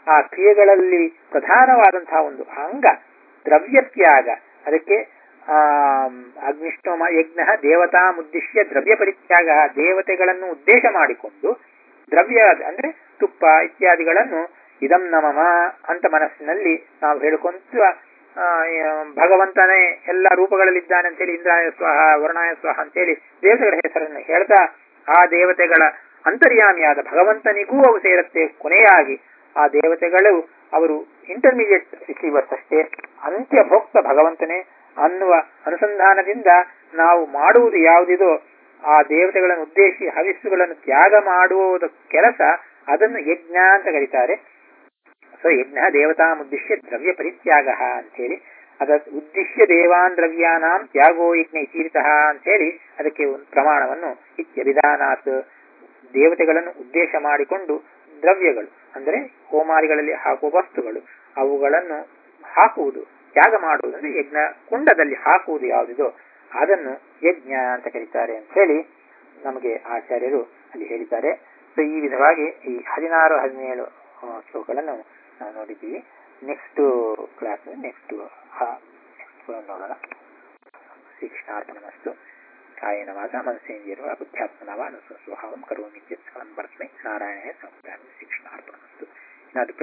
ಆ ಕ್ರಿಯೆಗಳಲ್ಲಿ ಪ್ರಧಾನವಾದಂತಹ ಒಂದು ಅಂಗ ದ್ರವ್ಯ ತ್ಯಾಗ ಅದಕ್ಕೆ ಆ ಅಗ್ನಿಷ್ಠೋಮ ಯಜ್ಞ ದೇವತಾ ಮುದ್ದಿಶ್ಯ ದ್ರವ್ಯ ಪರಿತ್ಯಾಗ ದೇವತೆಗಳನ್ನು ಉದ್ದೇಶ ಮಾಡಿಕೊಂಡು ದ್ರವ್ಯ ಅಂದ್ರೆ ತುಪ್ಪ ಇತ್ಯಾದಿಗಳನ್ನು ಇದಂ ನಮಮ ಅಂತ ಮನಸ್ಸಿನಲ್ಲಿ ನಾವು ಹೇಳ್ಕೊಂತ ಆ, ಭಗವಂತನೇ ಎಲ್ಲ ರೂಪಗಳಲ್ಲಿದ್ದಾನೆ ಅಂತೇಳಿ ಇಂದ್ರಾಯ ಸ್ವಾಹ ವರುಣಾಯ ಸ್ವಾಹ ಅಂತೇಳಿ ದೇವತೆಗಳ ಹೆಸರನ್ನು ಹೇಳ್ತಾ ಆ ದೇವತೆಗಳ ಅಂತರ್ಯಾಮಿಯಾದ ಭಗವಂತನಿಗೂ ಅವು ಸೇರುತ್ತೆ ಕೊನೆಯಾಗಿ ಆ ದೇವತೆಗಳು ಅವರು ಇಂಟರ್ಮೀಡಿಯೇಟ್ ರಿಸೀವರ್ಸ್ ಅಷ್ಟೇ ಅಂತ್ಯ ಭೋಕ್ತ ಭಗವಂತನೇ ಅನ್ನುವ ಅನುಸಂಧಾನದಿಂದ ನಾವು ಮಾಡುವುದು ಯಾವುದಿದೋ ಆ ದೇವತೆಗಳನ್ನು ಉದ್ದೇಶಿ ಹವಿಸ್ಸುಗಳನ್ನು ತ್ಯಾಗ ಮಾಡುವುದ ಕೆಲಸ ಅದನ್ನು ಯಜ್ಞ ಅಂತ ಕರೀತಾರೆ ಸೊ ಯಜ್ಞ ದೇವತಾ ಉದ್ದೇಶ್ಯ ದ್ರವ್ಯ ಪರಿತ್ಯಾಗ ಅಂತೇಳಿ ಅದ ಉದ್ದೇಶ್ಯ ದೇವಾನ್ ದ್ರವ್ಯಾನಾಂ ತ್ಯಾಗೋ ಯಜ್ಞ ಇತೀರಿತಃ ಅಂತೇಳಿ ಅದಕ್ಕೆ ಒಂದು ಪ್ರಮಾಣವನ್ನು ಇತ್ಯಭಿಧಾನಾತ್ ದೇವತೆಗಳನ್ನು ಉದ್ದೇಶ ಮಾಡಿಕೊಂಡು ದ್ರವ್ಯಗಳು ಅಂದರೆ ಹೋಮಾರಿಗಳಲ್ಲಿ ಹಾಕುವ ವಸ್ತುಗಳು ಅವುಗಳನ್ನು ಹಾಕುವುದು ತ್ಯಾಗ ಮಾಡುವುದು ಅಂದ್ರೆ ಯಜ್ಞ ಕುಂಡದಲ್ಲಿ ಹಾಕುವುದು ಯಾವುದಿದೋ ಅದನ್ನು ಯಜ್ಞ ಅಂತ ಕರೀತಾರೆ ಅಂತ ಹೇಳಿ ನಮಗೆ ಆಚಾರ್ಯರು ಅಲ್ಲಿ ಹೇಳಿದ್ದಾರೆ ಸೊ ಈ ವಿಧವಾಗಿ ಈ ಹದಿನಾರು ಹದಿನೇಳು ಆ, ಶ್ಲೋಕಗಳನ್ನು ನಾವು ನೋಡಿದ್ದೀವಿ ನೆಕ್ಸ್ಟ್ ಕ್ಲಾಸ್ ನೆಕ್ಸ್ಟ್ ನೆಕ್ಸ್ಟ್ ನೋಡೋಣ ಶ್ರೀಕೃಷ್ಣಾರ್ಪಣಮಸ್ತು ಕಾಯೇನ ವಾಚ ಮನಸ್ಸೇಂದ್ರಿಯರುವ ಬುದ್ಧ್ಯಾತ್ಮನವ ಅನುಸ್ವಭಾವಂ ಕರೋಮಿ ಚಿತ್ ಫಲಂ ಪರಸ್ಮೈ ನಾರಾಯಣ ಸಂಪ್ರಾಮಿ ಶ್ರೀಕೃಷ್ಣಾರ್ಪಣಮಸ್ತು ಏನಾದ್ರು